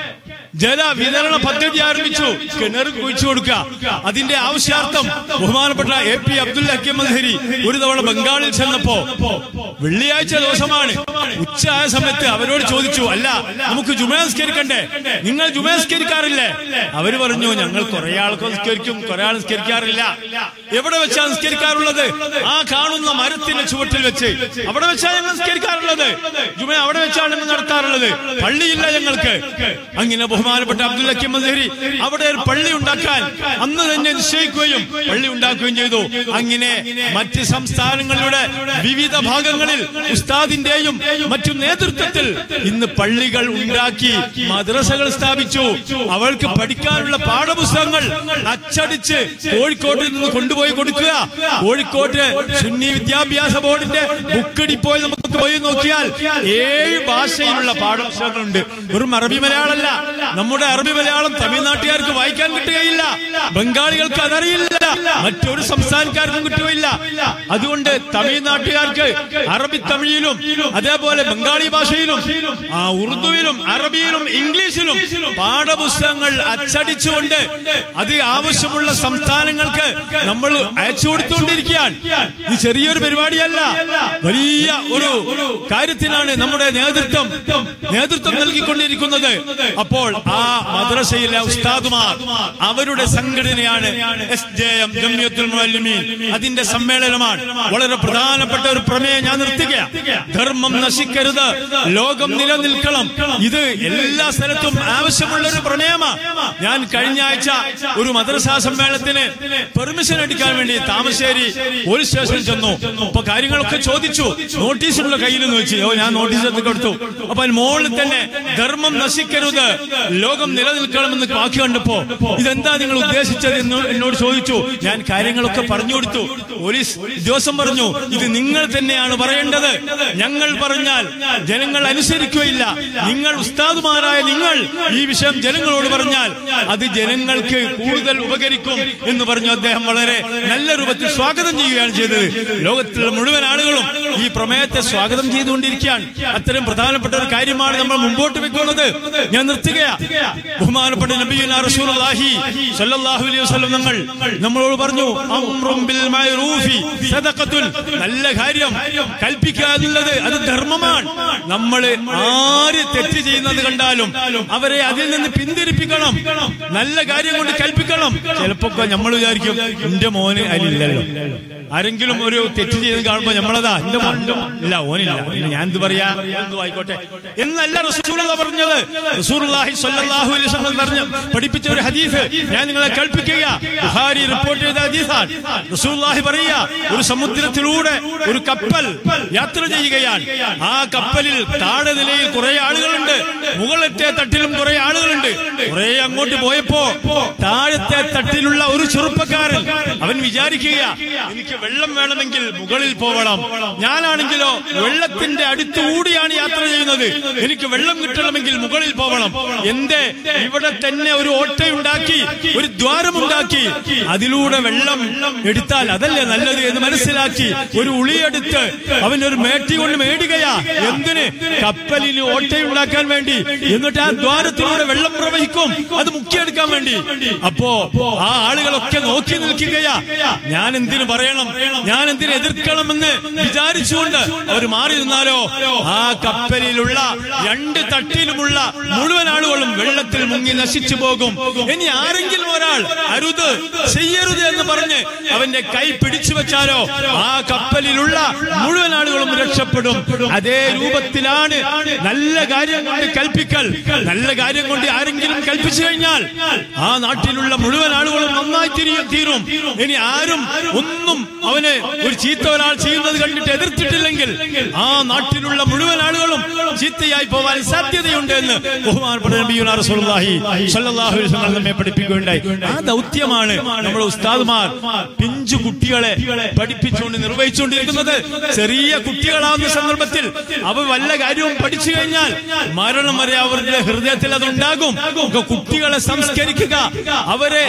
ജല വിതരണ പദ്ധതി ആരംഭിച്ചു കിണർ കുഴിച്ചു കൊടുക്കുക അതിന്റെ ആവശ്യാർത്ഥം ബഹുമാനപ്പെട്ട എ പി അബ്ദുൽ ഹക്കീം മദ്ഹരി ഒരു തവണ ബംഗാളിൽ ചെന്നപ്പോ വെള്ളിയാഴ്ച ദിവസമാണ് ഉച്ച ആയ സമയത്ത് അവരോട് ചോദിച്ചു അല്ല നമുക്ക് ജുമേസ്കരിക്കണ്ടേ നിങ്ങൾ ജുമേസ്കരിക്കാറില്ലേ അവര് പറഞ്ഞു ഞങ്ങൾ കുറെ ആൾക്ക് നിസ്കരിക്കും കുറെ ആൾ നിസ്കരിക്കാറില്ല എവിടെ വെച്ചാ നിസ്കരിക്കാറുള്ളത് ആ കാണുന്ന മരത്തിന്റെ ചുവട്ടിൽ വെച്ച് അവിടെ വെച്ചാ ഞങ്ങൾ നിസ്കരിക്കാറുള്ളത് ജുമ അവിടെ വെച്ചാണ് ഞങ്ങൾ നടത്താറുള്ളത് പള്ളിയില്ല ഞങ്ങൾക്ക് അങ്ങനെ ബഹുമാനപ്പെട്ട അബ്ദുൽ ഹക്കീം മദ്ഹരി അവിടെ ഒരു പള്ളി ഉണ്ടാക്കാൻ അന്ന് തന്നെ നിശ്ചയിക്കുകയും പള്ളി ഉണ്ടാക്കുകയും ചെയ്തു അങ്ങനെ മറ്റ് സംസ്ഥാനങ്ങളുടെ വിവിധ ഭാഗങ്ങളിൽ ഉസ്താദിന്റെയും മറ്റു നേതൃത്വത്തിൽ ഇന്ന് പള്ളികൾ ഉണ്ടാക്കി മദ്രസകൾ സ്ഥാപിച്ചു അവൾക്ക് പഠിക്കാനുള്ള പാഠപുസ്തകങ്ങൾ അച്ചടിച്ച് കോഴിക്കോട്ടിൽ നിന്ന് കൊണ്ടുപോയി കൊടുക്കുക കോഴിക്കോട്ട് സുന്നി വിദ്യാഭ്യാസ ബോർഡിന്റെ ബുക്ക് ഡിപ്പോയിൽ നമുക്ക് പോയി നോക്കിയാൽ ഏഴ് ഭാഷയിലുള്ള പാഠപുസ്തകങ്ങളുണ്ട് വെറും അറബി മലയാളമല്ല നമ്മുടെ അറബി മലയാളം തമിഴ്നാട്ടുകാർക്ക് വായിക്കാൻ കിട്ടുകയില്ല ബംഗാളികൾക്ക് അതറിയില്ല മറ്റൊരു സംസ്ഥാനക്കാർക്കും കിട്ടുകയില്ല അതുകൊണ്ട് തമിഴ്നാട്ടുകാർക്ക് അറബി തമിഴിലും അതേപോലെ ബംഗാളി ഭാഷയിലും ആ ഉറുദുവിലും അറബിയിലും ഇംഗ്ലീഷിലും പാഠപുസ്തകങ്ങൾ അച്ചടിച്ചുകൊണ്ട് അത് ആവശ്യമുള്ള സംസ്ഥാനങ്ങൾക്ക് നമ്മൾ അയച്ചു കൊടുത്തുകൊണ്ടിരിക്കുകയാണ് ഇത് ചെറിയൊരു പരിപാടിയല്ല വലിയ ഒരു കാര്യത്തിനാണ് നമ്മുടെ നേതൃത്വം നേതൃത്വം നൽകിക്കൊണ്ടിരിക്കുന്നത് അപ്പോൾ ആ മദ്രസയിലെ ഉസ്താദുമാർ അവരുടെ സംഘടനയാണ് S J M Jamiyyathul Muallimeen അതിന്റെ സമ്മേളനമാണ് വളരെ പ്രധാനപ്പെട്ട ഒരു പ്രമേയം ഞാൻ നിർത്തുക ധർമ്മം നശിക്കരുത് ലോകം നിലനിൽക്കണം ഇത് എല്ലാ സ്ഥലത്തും ആവശ്യമുള്ള ഒരു പ്രമേയമാണ് ഞാൻ കഴിഞ്ഞ ആഴ്ച ഒരു മദ്രസാ സമ്മേളനത്തിന് പെർമിഷൻ എടുക്കാൻ വേണ്ടി താമശ്ശേരി പോലീസ് സ്റ്റേഷനിൽ ചെന്നു അപ്പൊ കാര്യങ്ങളൊക്കെ ചോദിച്ചു നോട്ടീസിനുള്ള കയ്യിൽ നിന്ന് വെച്ച് ഓ ഞാൻ നോട്ടീസ് എടുത്ത് കൊടുത്തു അപ്പൊ അതിന് മുകളിൽ തന്നെ ധർമ്മം നശിക്കരുത് ലോകം നിലനിൽക്കണമെന്ന് വാക്ക് കണ്ടപ്പോ ഇതെന്താ നിങ്ങൾ ഉദ്ദേശിച്ചത് എന്ന് എന്നോട് ചോദിച്ചു ഞാൻ കാര്യങ്ങളൊക്കെ പറഞ്ഞു കൊടുത്തു പോലീസ് ഉദ്യോഗസ്ഥൻ പറഞ്ഞു ഇത് നിങ്ങൾ തന്നെയാണ് പറയേണ്ടത് ഞങ്ങൾ പറഞ്ഞാൽ ജനങ്ങൾ അനുസരിക്കുകയില്ല നിങ്ങൾ ഉസ്താദുമാരായ നിങ്ങൾ ഈ വിഷയം ജനങ്ങളോട് പറഞ്ഞാൽ അത് ജനങ്ങൾക്ക് കൂടുതൽ ഉപകരിക്കും എന്ന് പറഞ്ഞു അദ്ദേഹം വളരെ നല്ല രൂപത്തിൽ സ്വാഗതം ചെയ്യുകയാണ് ചെയ്തത് ലോകത്തിലുള്ള മുഴുവൻ ആളുകളും ഈ പ്രമേയത്തെ സ്വാഗതം ചെയ്തുകൊണ്ടിരിക്കുകയാണ് അത്തരം പ്രധാനപ്പെട്ട ഒരു കാര്യമാണ് നമ്മൾ മുമ്പോട്ട് വെക്കുന്നത് ഞാൻ നിർത്തുകയാ ബഹുമാനപ്പെട്ട നബിയുന റസൂലുള്ളാഹി സ്വല്ലല്ലാഹു അലൈഹി വസല്ലം നമ്മൾ നമ്മളോട് പറഞ്ഞു അംറും ബിൽ മഅറൂഫി സദഖത്തുൻ നല്ല കാര്യം കൽപ്പിക്കുക എന്നുള്ളത് അത് ധർമ്മമാണ് നമ്മൾ ആര് തെറ്റ് ചെയ്യുന്നത് കണ്ടാലും അവരെ അതിൽ നിന്ന് പിന്തിരിപ്പിക്കണം നല്ല കാര്യം കൊണ്ട് കൽപ്പിക്കണം ചിലപ്പോ നമ്മൾ വിചാരിക്കും എന്റെ മോന് അതിലില്ലല്ലോ ആരെങ്കിലും ഒരു തെറ്റ് ചെയ്ത് കാണുമ്പോ നമ്മളതാ എന്റെ മോൻ ഇല്ല ഓനില്ല പിന്നെ ഞാൻ എന്ത് പറയാ എന്തു ആയിക്കോട്ടെ എന്നല്ല റസൂലുള്ള പറഞ്ഞത് റസൂലുള്ളാഹി സ്വല്ലല്ലാഹു അലൈഹി വസല്ലം പറഞ്ഞു പഠിപ്പിച്ച ഒരു ഹദീസ് ഞാൻ നിങ്ങളെ കേൾപ്പിക്കുക ബുഖാരി റിപ്പോർട്ട് ചെയ്ത ഹദീസാണ് റസൂലുള്ളാഹി പറയുക ഒരു സമുദ്രത്തിലൂടെ ഒരു കപ്പൽ യാത്ര ചെയ്യുകയാണ് ആ കപ്പലിൽ താഴെ നിലയിൽ കുറെ ആളുകളുണ്ട് മുകളത്തെ തട്ടിലും കുറെ ആളുകളുണ്ട് കുറെ അങ്ങോട്ട് പോയപ്പോ താഴത്തെ തട്ടിലുള്ള ഒരു ചെറുപ്പക്കാരൻ അവൻ വിചാരിക്കുക എനിക്ക് വെള്ളം വേണമെങ്കിൽ മുകളിൽ പോകണം ഞാനാണെങ്കിലോ വെള്ളത്തിന്റെ അടുത്തുകൂടിയാണ് യാത്ര ചെയ്യുന്നത് എനിക്ക് വെള്ളം കിട്ടണമെങ്കിൽ മുകളിൽ പോകണം എന്തേ ഇവിടെ തന്നെ ഒരു ഓട്ടയുണ്ടാക്കി ഒരു ദ്വാരമുണ്ടാക്കി അതിലൂടെ വെള്ളം എടുത്താൽ അതല്ലേ നല്ലത് എന്ന് മനസ്സിലാക്കി ഒരു ഉളിയെടുത്ത് അവൻ ഒരു മേട്ടി കൊണ്ട് മേടുകയാ എന്തിന് കപ്പലിന് ഓട്ടയുണ്ടാക്കാൻ വേണ്ടി എന്നിട്ട് ആ ദ്വാരത്തിലൂടെ വെള്ളം പ്രവഹിക്കും അത് മുക്കിയെടുക്കാൻ വേണ്ടി അപ്പോ ആ ആളുകളൊക്കെ നോക്കി നിൽക്കുകയാ ഞാൻ എന്തിനു പറയണം ഞാൻ എന്തിനു എതിർക്കണമെന്ന് വിചാരിച്ചുകൊണ്ട് അവർ മാറി നിന്നാലോ ആ കപ്പലിലുള്ള രണ്ട് തട്ടിലുമുള്ള മുഴുവൻ ആളുകളും വെള്ളത്തിൽ മുങ്ങി നശിച്ചു പോകും ഇനി ആരെങ്കിലും ഒരാൾ അരുത് ചെയ്യരുത് എന്ന് പറഞ്ഞ് അവന്റെ കൈ പിടിച്ചു വെച്ചാലോ ആ കപ്പലിലുള്ള മുഴുവൻ ആളുകളും രക്ഷപ്പെടും അതേ രൂപത്തിലാണ് നല്ല കാര്യം കൊണ്ട് കൽപ്പിക്കൽ നല്ല കാര്യം കൊണ്ട് ആരെങ്കിലും കൽപ്പിച്ചു കഴിഞ്ഞാൽ ആ നാട്ടിലുള്ള മുഴുവൻ ആളുകളും നന്നായി തിരിയും തീരും ഇനി ആരും ഒന്നും അവന് ഒരു ചീത്ത ഒരാൾ ചെയ്യുന്നത് കണ്ടിട്ട് എതിർത്തിട്ടില്ലെങ്കിൽ ആ നാട്ടിലുള്ള മുഴുവൻ ആളുകളും ചീത്തയായി പോവാൻ സാധ്യതയുണ്ട് എന്ന് ബഹുമാനപ്പെട്ട നബിയുനാ റസൂലുള്ളാഹി സ്വല്ലല്ലാഹു അലൈഹി വസല്ലം നമ്മെ പഠിപ്പിക്കുകയുണ്ടായി ആ ദൗത്യമാണ് നമ്മുടെ ഉസ്താദുമാർ പിഞ്ചു കുട്ടികളെ പഠിപ്പിച്ചുകൊണ്ട് നിർവഹിച്ചുകൊണ്ടിരിക്കുന്നത് ചെറിയ കുട്ടികളാവുന്ന സന്ദർഭത്തിൽ അവ വല്ല കാര്യവും പഠിച്ചു കഴിഞ്ഞാൽ മരണം വരെ അവരുടെ ഹൃദയത്തിൽ അതുണ്ടാകും ഒക്കെ കുട്ടികളെ സംസ്കരിക്കുക അവരെ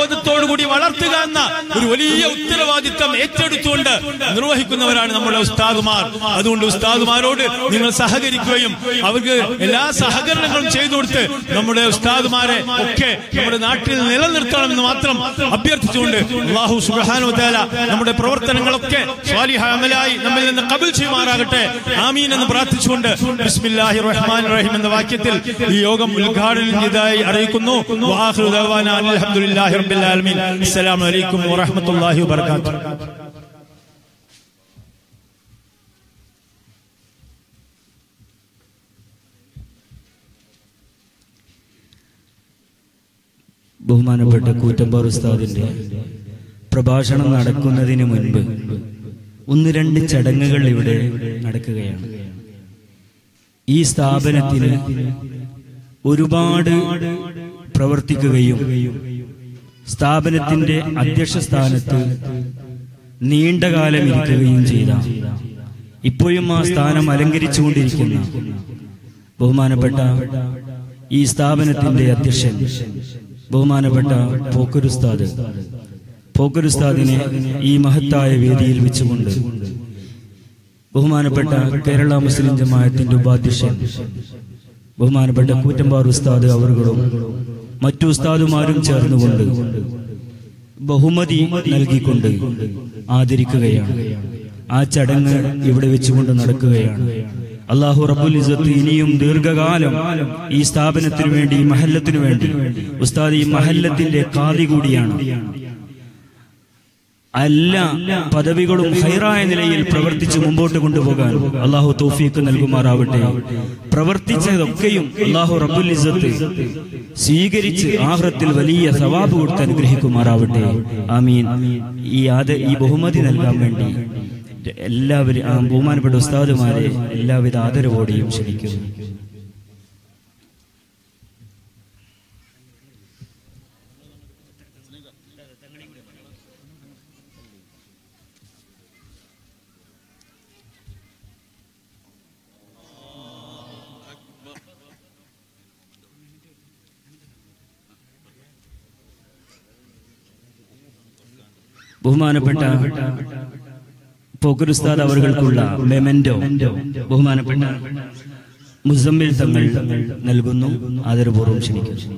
ധർമ്മബോധത്തോടുകൂടി വളർത്തുക എന്ന ഒരു വലിയ ഉത്തരവാദിത്തം ഏറ്റെടുത്തുകൊണ്ട് നിർവഹിക്കുന്നവരാണ് നമ്മുടെ ഉസ്താദ് ഉസ്താദുമാർ അതുകൊണ്ട് ഉസ്താദുമാരോട് നിങ്ങൾ സഹകരിക്കുകയും അവർക്ക് എല്ലാ സഹകരണങ്ങളും ചെയ്തു കൊടുത്ത് നമ്മുടെ ഉസ്താദുമാരെ ഒക്കെ നമ്മുടെ നാട്ടിൽ നിലനിർത്തണമെന്ന് മാത്രം അഭ്യർത്ഥിച്ചുകൊണ്ട് അള്ളാഹു സുബ്ഹാനഹു വതആല നമ്മുടെ പ്രവർത്തനങ്ങളൊക്കെ സ്വാലിഹായ അമലായി നമ്മിൽ നിന്ന് കബിൽ ചെയ്യുമാറാകട്ടെ ആമീൻ എന്ന് പ്രാർത്ഥിച്ചുകൊണ്ട് ബിസ്മില്ലാഹിർ റഹ്മാനിർ റഹീം എന്ന വാക്യത്തിൽ ഈ യോഗം ഉദ്ഘാടനം ചെയ്തതായി അറിയിക്കുന്നു വആഖിറു ദഅവാനാ അനിൽ ഹംദുലില്ലാഹി റബ്ബിൽ ആലമീൻ അസ്സലാമു അലൈക്കും വറഹ്മത്തുള്ളാഹി വബറകാതുഹു ബഹുമാനപ്പെട്ട കൂറ്റമ്പാർ ഉസ്താദിന്റെ പ്രഭാഷണം നടക്കുന്നതിന് മുൻപ് ഒന്ന് രണ്ട് ചടങ്ങുകൾ ഇവിടെ നടക്കുകയാണ് ഈ സ്ഥാപനത്തിന് ഒരുപാട് പ്രവർത്തിക്കുകയും സ്ഥാപനത്തിന്റെ അധ്യക്ഷ സ്ഥാനത്ത് നീണ്ടകാലം ഇരിക്കുകയും ചെയ്ത ഇപ്പോഴും ആ സ്ഥാനം അലങ്കരിച്ചുകൊണ്ടിരിക്കുന്ന ബഹുമാനപ്പെട്ട ഈ സ്ഥാപനത്തിന്റെ അധ്യക്ഷൻ ബഹുമാനപ്പെട്ട പോക്കരുസ്താദ് പോക്കരുസ്താദിനെ ഈ മഹത്തായ വേദിയിൽ വെച്ചുകൊണ്ട് ബഹുമാനപ്പെട്ട കേരള മുസ്ലിം ജമാഅത്തിന്റെ ഉപാധ്യക്ഷൻ ബഹുമാനപ്പെട്ട കൂറ്റമ്പാർ ഉസ്താദ് അവറുകളും മറ്റു ഉസ്താദുമാരും ചേർന്നുകൊണ്ട് ബഹുമതി നൽകിക്കൊണ്ട് ആദരിക്കുകയാണ് ആ ചടങ്ങ് ഇവിടെ വെച്ചുകൊണ്ട് നടക്കുകയാണ് അള്ളാഹു റബ്ബുൽ ഇസത്ത് ഇനിയും ദീർഘകാലം ഈ സ്ഥാപനത്തിനു വേണ്ടി ഈ മഹല്ലത്തിനു വേണ്ടി ഉസ്താദ് ഈ മഹല്ലത്തിന്റെ കാതി കൂടിയാണ് എല്ലാ പദവികളും ഹൈറായ നിലയിൽ പ്രവർത്തിച്ച് മുമ്പോട്ട് കൊണ്ടുപോകാൻ അള്ളാഹു തോഫീക്ക് നൽകുമാറാവട്ടെ പ്രവർത്തിച്ചതൊക്കെയും അള്ളാഹു റബ്ബുൽ ഇസത്ത് സ്വീകരിച്ച് ആഹ്റത്തിൽ വലിയ സവാബ് കൊടുത്ത് അനുഗ്രഹിക്കുമാറാവട്ടെ ആമീൻ ഈ ആദ ഈ ബഹുമതി നൽകാൻ വേണ്ടി എല്ലാവരും ആ ബഹുമാനപ്പെട്ട ഉസ്താദുമാരെ എല്ലാവിധ ആദരവോടെയും ക്ഷണിക്കുന്നു ബഹുമാനപ്പെട്ട പോക്കുരുസ്താദ് അവർക്കുള്ള മെമെന്റോ ബഹുമാനപ്പെട്ട മുസമ്മിൽ തങ്ങൾ നൽകുന്നു ആദരപൂർവ്വം ക്ഷണിക്കുന്നു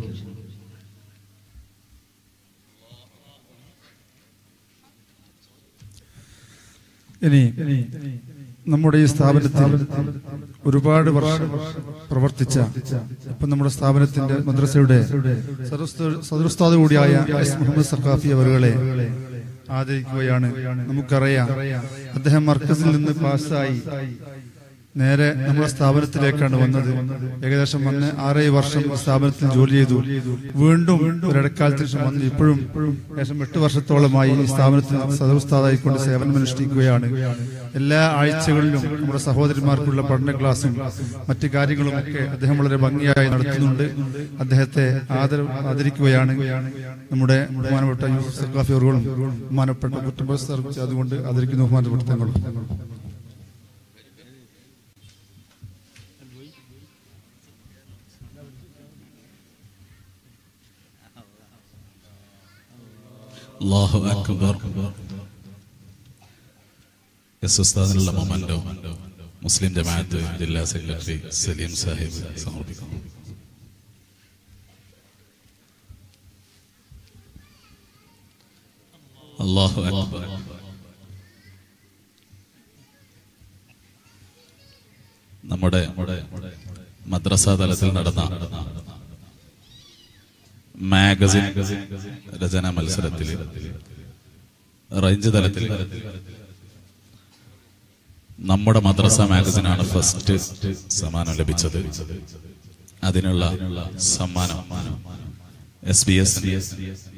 ഇനി നമ്മുടെ ഈ സ്ഥാപനത്തിൽ ഒരുപാട് വർഷം പ്രവർത്തിച്ച ഇപ്പൊ നമ്മുടെ സ്ഥാപനത്തിന്റെ മദ്രസയുടെ സദുസ്താദ് കൂടിയായ എസ് മുഹമ്മദ് സഖാഫി അവരുകളെ ആദരിക്കുകയാണ് നമുക്കറിയാം അദ്ദേഹം മർക്കസിൽ നിന്ന് പാസ്സായി നേരെ നമ്മുടെ സ്ഥാപനത്തിലേക്കാണ് വന്നത് ഏകദേശം വന്ന് ആറേഴ് വർഷം ഈ സ്ഥാപനത്തിൽ ജോലി ചെയ്തു വീണ്ടും ഒരിടക്കാലത്തിന് ശേഷം വന്ന് ഇപ്പോഴും ഏകദേശം എട്ട് വർഷത്തോളമായി ഈ സ്ഥാപനത്തിൽ സദുസ്താദായിക്കൊണ്ട് സേവനമനുഷ്ഠിക്കുകയാണ് എല്ലാ ആഴ്ചകളിലും നമ്മുടെ സഹോദരിമാർക്കുള്ള പഠന ക്ലാസും മറ്റു കാര്യങ്ങളും ഒക്കെ അദ്ദേഹം വളരെ ഭംഗിയായി നടത്തുന്നുണ്ട് അദ്ദേഹത്തെ ആദര ആദരിക്കുകയാണ് നമ്മുടെ ബഹുമാനപ്പെട്ട യൂസുഫ് സഖാഫി അവர்களுം ബഹുമാനപ്പെട്ട കുറ്റുംബ സർവീസ് അതുകൊണ്ട് ആദരിക്കുന്ന ബഹുമാനപ്പെട്ട തങ്ങളും അല്ലാഹു അക്ബർ എസ് ഉസ്താദിനുള്ള മൊമന്റോ മുസ്ലിം ജമാഅത്ത് ജില്ലാ സെക്രട്ടറി സലീം സാഹിബ് സമർപ്പിക്കുന്നു അല്ലാഹു അക്ബർ നമ്മുടെ മദ്രസ തലത്തിൽ നടന്ന മാഗസിൻ രചനാ മത്സരത്തിൽ റേഞ്ച് തലത്തിൽ നമ്മുടെ മദ്രസ മാഗസിനാണ് ഫസ്റ്റ് സമ്മാനം ലഭിച്ചത് അതിനുള്ള സമ്മാനം എസ് ബി എസ്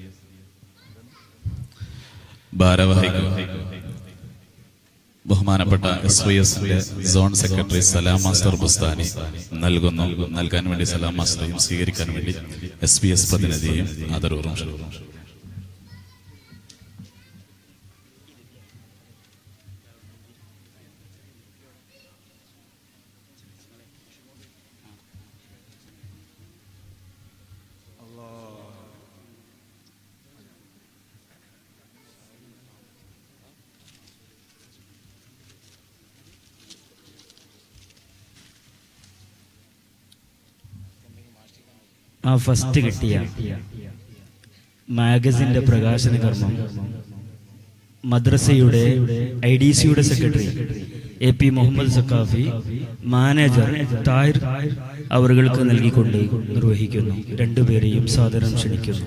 ഭാരവാഹികൾ ബഹുമാനപ്പെട്ട എസ് വൈ എസിന്റെ zone secretary Salam master Bustani നൽകുന്നു നൽകാൻ വേണ്ടി സലാം മാസ്റ്ററെയും സ്വീകരിക്കാൻ വേണ്ടി എസ് ബി എസ് പ്രതിനിധിയെയും ആദരവൂർവ്വം ക്ഷണിക്കുന്നു ആ ഫസ്റ്റ് കിട്ടിയ മാഗസിന്റെ പ്രകാശന കർമ്മം മദ്രസയുടെ ഐ ഡി സിയുടെ secretary A P Muhammad Saqafi manager Thahir അവർക്ക് നൽകിക്കൊണ്ട് നിർവഹിക്കുന്നു രണ്ടുപേരെയും സാദരം ക്ഷണിക്കുന്നു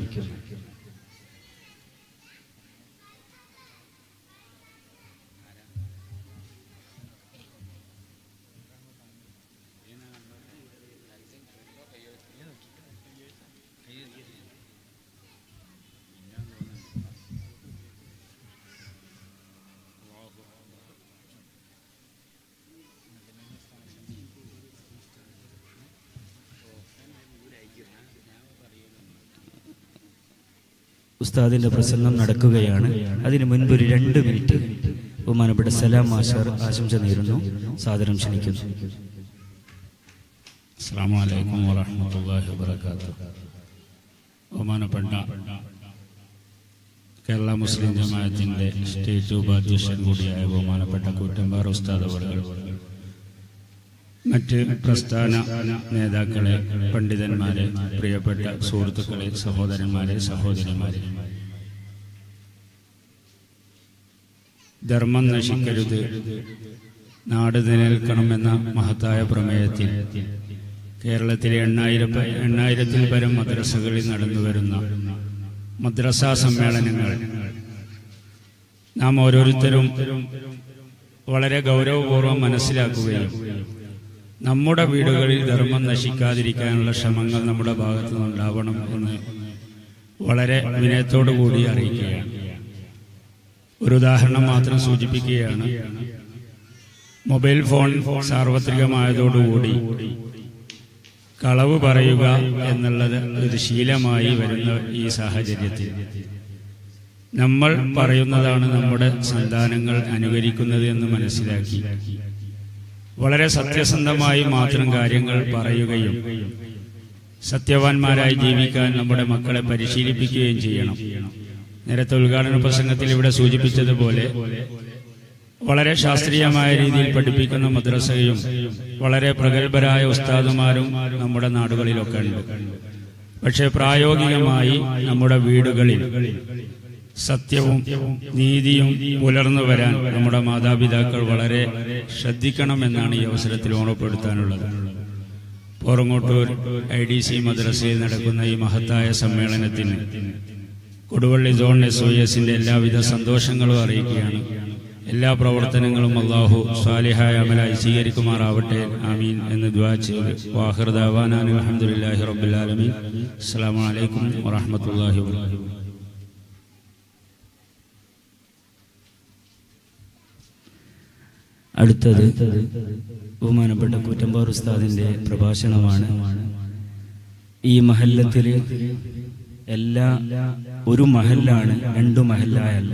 ഉസ്താദിന്റെ പ്രസംഗം നടക്കുകയാണ് അതിനു മുൻപ് ഒരു രണ്ട് മിനിറ്റ് ബഹുമാനപ്പെട്ട സലാം മാഷർ ആശംസ നേരുന്നു സാദരം ക്ഷണിക്കുന്നു അസ്സാം വലൈക്കും വറഹമത്തല്ലാഹി വബർക്കാത്തു ബഹുമാനപ്പെട്ട കേരള മുസ്ലിം ജമാഅത്തിന്റെ സ്റ്റേറ്റ് ഉപാധ്യക്ഷൻ കൂടിയായ ബഹുമാനപ്പെട്ട കൂറ്റമ്പാറ ഉസ്താദ് അവർകൾ മറ്റ് പ്രസ്ഥാന നേതാക്കളെ പണ്ഡിതന്മാരെ പ്രിയപ്പെട്ട സുഹൃത്തുക്കളെ സഹോദരന്മാരെ സഹോദരിമാരെ ധർമ്മം നശിക്കരുത് നാട് നിലനിൽക്കണമെന്ന മഹത്തായ പ്രമേയത്തിൽ കേരളത്തിലെ എണ്ണായിരം എണ്ണായിരത്തിൽ പരം മദ്രസകളിൽ നടന്നുവരുന്ന മദ്രസാ സമ്മേളനങ്ങൾ നാം ഓരോരുത്തരും വളരെ ഗൗരവപൂർവ്വം മനസ്സിലാക്കുകയും നമ്മുടെ വീടുകളിൽ ധർമ്മം നശിക്കാതിരിക്കാനുള്ള ശ്രമങ്ങൾ നമ്മുടെ ഭാഗത്തു നിന്നുണ്ടാവണം എന്ന് വളരെ വിനയത്തോടു കൂടി അറിയിക്കുകയാണ് ഒരു ഉദാഹരണം മാത്രം സൂചിപ്പിക്കുകയാണ് മൊബൈൽ ഫോൺ സാർവത്രികമായതോടുകൂടി കളവ് പറയുക എന്നുള്ളത് ഒരു ശീലമായി വരുന്ന ഈ സാഹചര്യത്തിൽ നമ്മൾ പറയുന്നതാണ് നമ്മുടെ സന്താനങ്ങൾ അനുകരിക്കുന്നത് എന്ന് മനസ്സിലാക്കി വളരെ സത്യസന്ധമായി മാത്രം കാര്യങ്ങൾ പറയുകയും സത്യവാന്മാരായി ജീവിക്കാൻ നമ്മുടെ മക്കളെ പരിശീലിപ്പിക്കുകയും ചെയ്യണം നേരത്തെ ഉദ്ഘാടന പ്രസംഗത്തിൽ ഇവിടെ സൂചിപ്പിച്ചതുപോലെ വളരെ ശാസ്ത്രീയമായ രീതിയിൽ പഠിപ്പിക്കുന്ന മദ്രസയും വളരെ പ്രഗത്ഭരായ ഉസ്താദുമാരും നമ്മുടെ നാടുകളിലൊക്കെ ഉണ്ട് പക്ഷെ പ്രായോഗികമായി നമ്മുടെ വീടുകളിൽ സത്യവും നീതിയും പുലർന്നു വരാൻ നമ്മുടെ മാതാപിതാക്കൾ വളരെ ശ്രദ്ധിക്കണമെന്നാണ് ഈ അവസരത്തിൽ ഓർമ്മപ്പെടുത്താനുള്ളത് പോറങ്ങോട്ടൂർ ഐ ഡി സി മദ്രസയിൽ നടക്കുന്ന ഈ മഹത്തായ സമ്മേളനത്തിന് കൊടുവള്ളി സോൺ എസ് ഒ എസിന്റെ എല്ലാവിധ സന്തോഷങ്ങളും അറിയിക്കുകയാണ് എല്ലാ പ്രവർത്തനങ്ങളും അള്ളാഹു സ്വാലിഹായ അമലായി സ്വീകരിക്കുമാറാവട്ടെ ആമീൻ എന്ന് ദ്വാ ചെയ്ത് വാഹിർദാവാനാൻ അലഹമുല്ലാഹി റബ്ബുലാലമീൻ അസ്സാം വലൈക്കും വറഹമത്തല്ലാഹി വാബർക്കാത്തു അടുത്തത് ബഹുമാനപ്പെട്ട കൂറ്റമ്പാർ ഉസ്താദിന്റെ പ്രഭാഷണമാണ് ഈ മഹല്ലത്തില് എല്ലാ ഒരു മഹല്ലാണ് രണ്ടു മഹല്ലായല്ല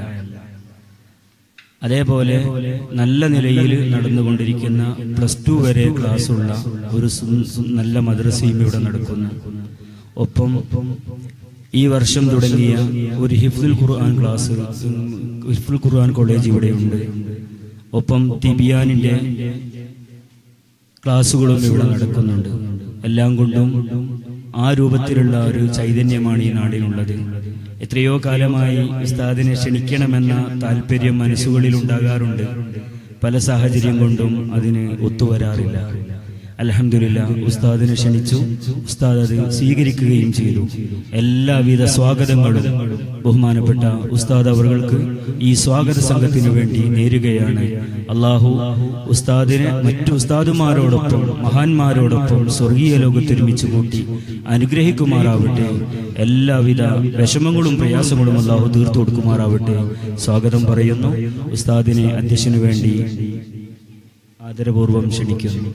അതേപോലെ നല്ല നിലയിൽ നടന്നുകൊണ്ടിരിക്കുന്ന പ്ലസ് ടു വരെ ക്ലാസ്സുള്ള ഒരു സു- സു- നല്ല മദ്രസയും ഇവിടെ നടക്കുന്നു ഒപ്പം ഈ വർഷം തുടങ്ങിയ ഒരു ഹിഫ്ദുൽ ഖുർആൻ ക്ലാസ് ഉം, ഹിഫ്ദുൽ ഖുർആൻ കോളേജ് ഇവിടെയുണ്ട് ഒപ്പം തിബിയാനിന്റെ ക്ലാസ്സുകളും ഇവിടെ നടക്കുന്നുണ്ട് എല്ലാം കൊണ്ടും ആ രൂപത്തിലുള്ള ഒരു ചൈതന്യമാണ് ഈ നാടിനുള്ളത് എത്രയോ കാലമായി ഉസ്താദിനെ ക്ഷണിക്കണമെന്ന താല്പര്യം മനസ്സുകളിൽ ഉണ്ടാകാറുണ്ട് പല സാഹചര്യം കൊണ്ടും അതിന് ഒത്തുവരാറില്ല അലഹമില്ല ഉസ്താദിനെ ക്ഷണിച്ചു ഉസ്താദ് അത് സ്വീകരിക്കുകയും ചെയ്തു എല്ലാവിധ സ്വാഗതങ്ങളും ബഹുമാനപ്പെട്ട ഉസ്താദ് അവർക്ക് ഈ സ്വാഗത സംഘത്തിനു വേണ്ടി നേരുകയാണ് അള്ളാഹു ഉസ്താദിനെ മറ്റു ഉസ്താദുമാരോടൊപ്പം മഹാന്മാരോടൊപ്പം സ്വർഗീയ ലോകത്തൊരുമിച്ച് കൂട്ടി അനുഗ്രഹിക്കുമാറാവട്ടെ എല്ലാവിധ വിഷമങ്ങളും പ്രയാസങ്ങളും അള്ളാഹു തീർത്തു കൊടുക്കുമാറാവട്ടെ സ്വാഗതം പറയുന്നു ഉസ്താദിനെ അധ്യക്ഷനു വേണ്ടി ആദരപൂർവം ക്ഷണിക്കുന്നു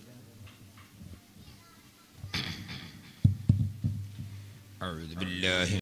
أعوذ بالله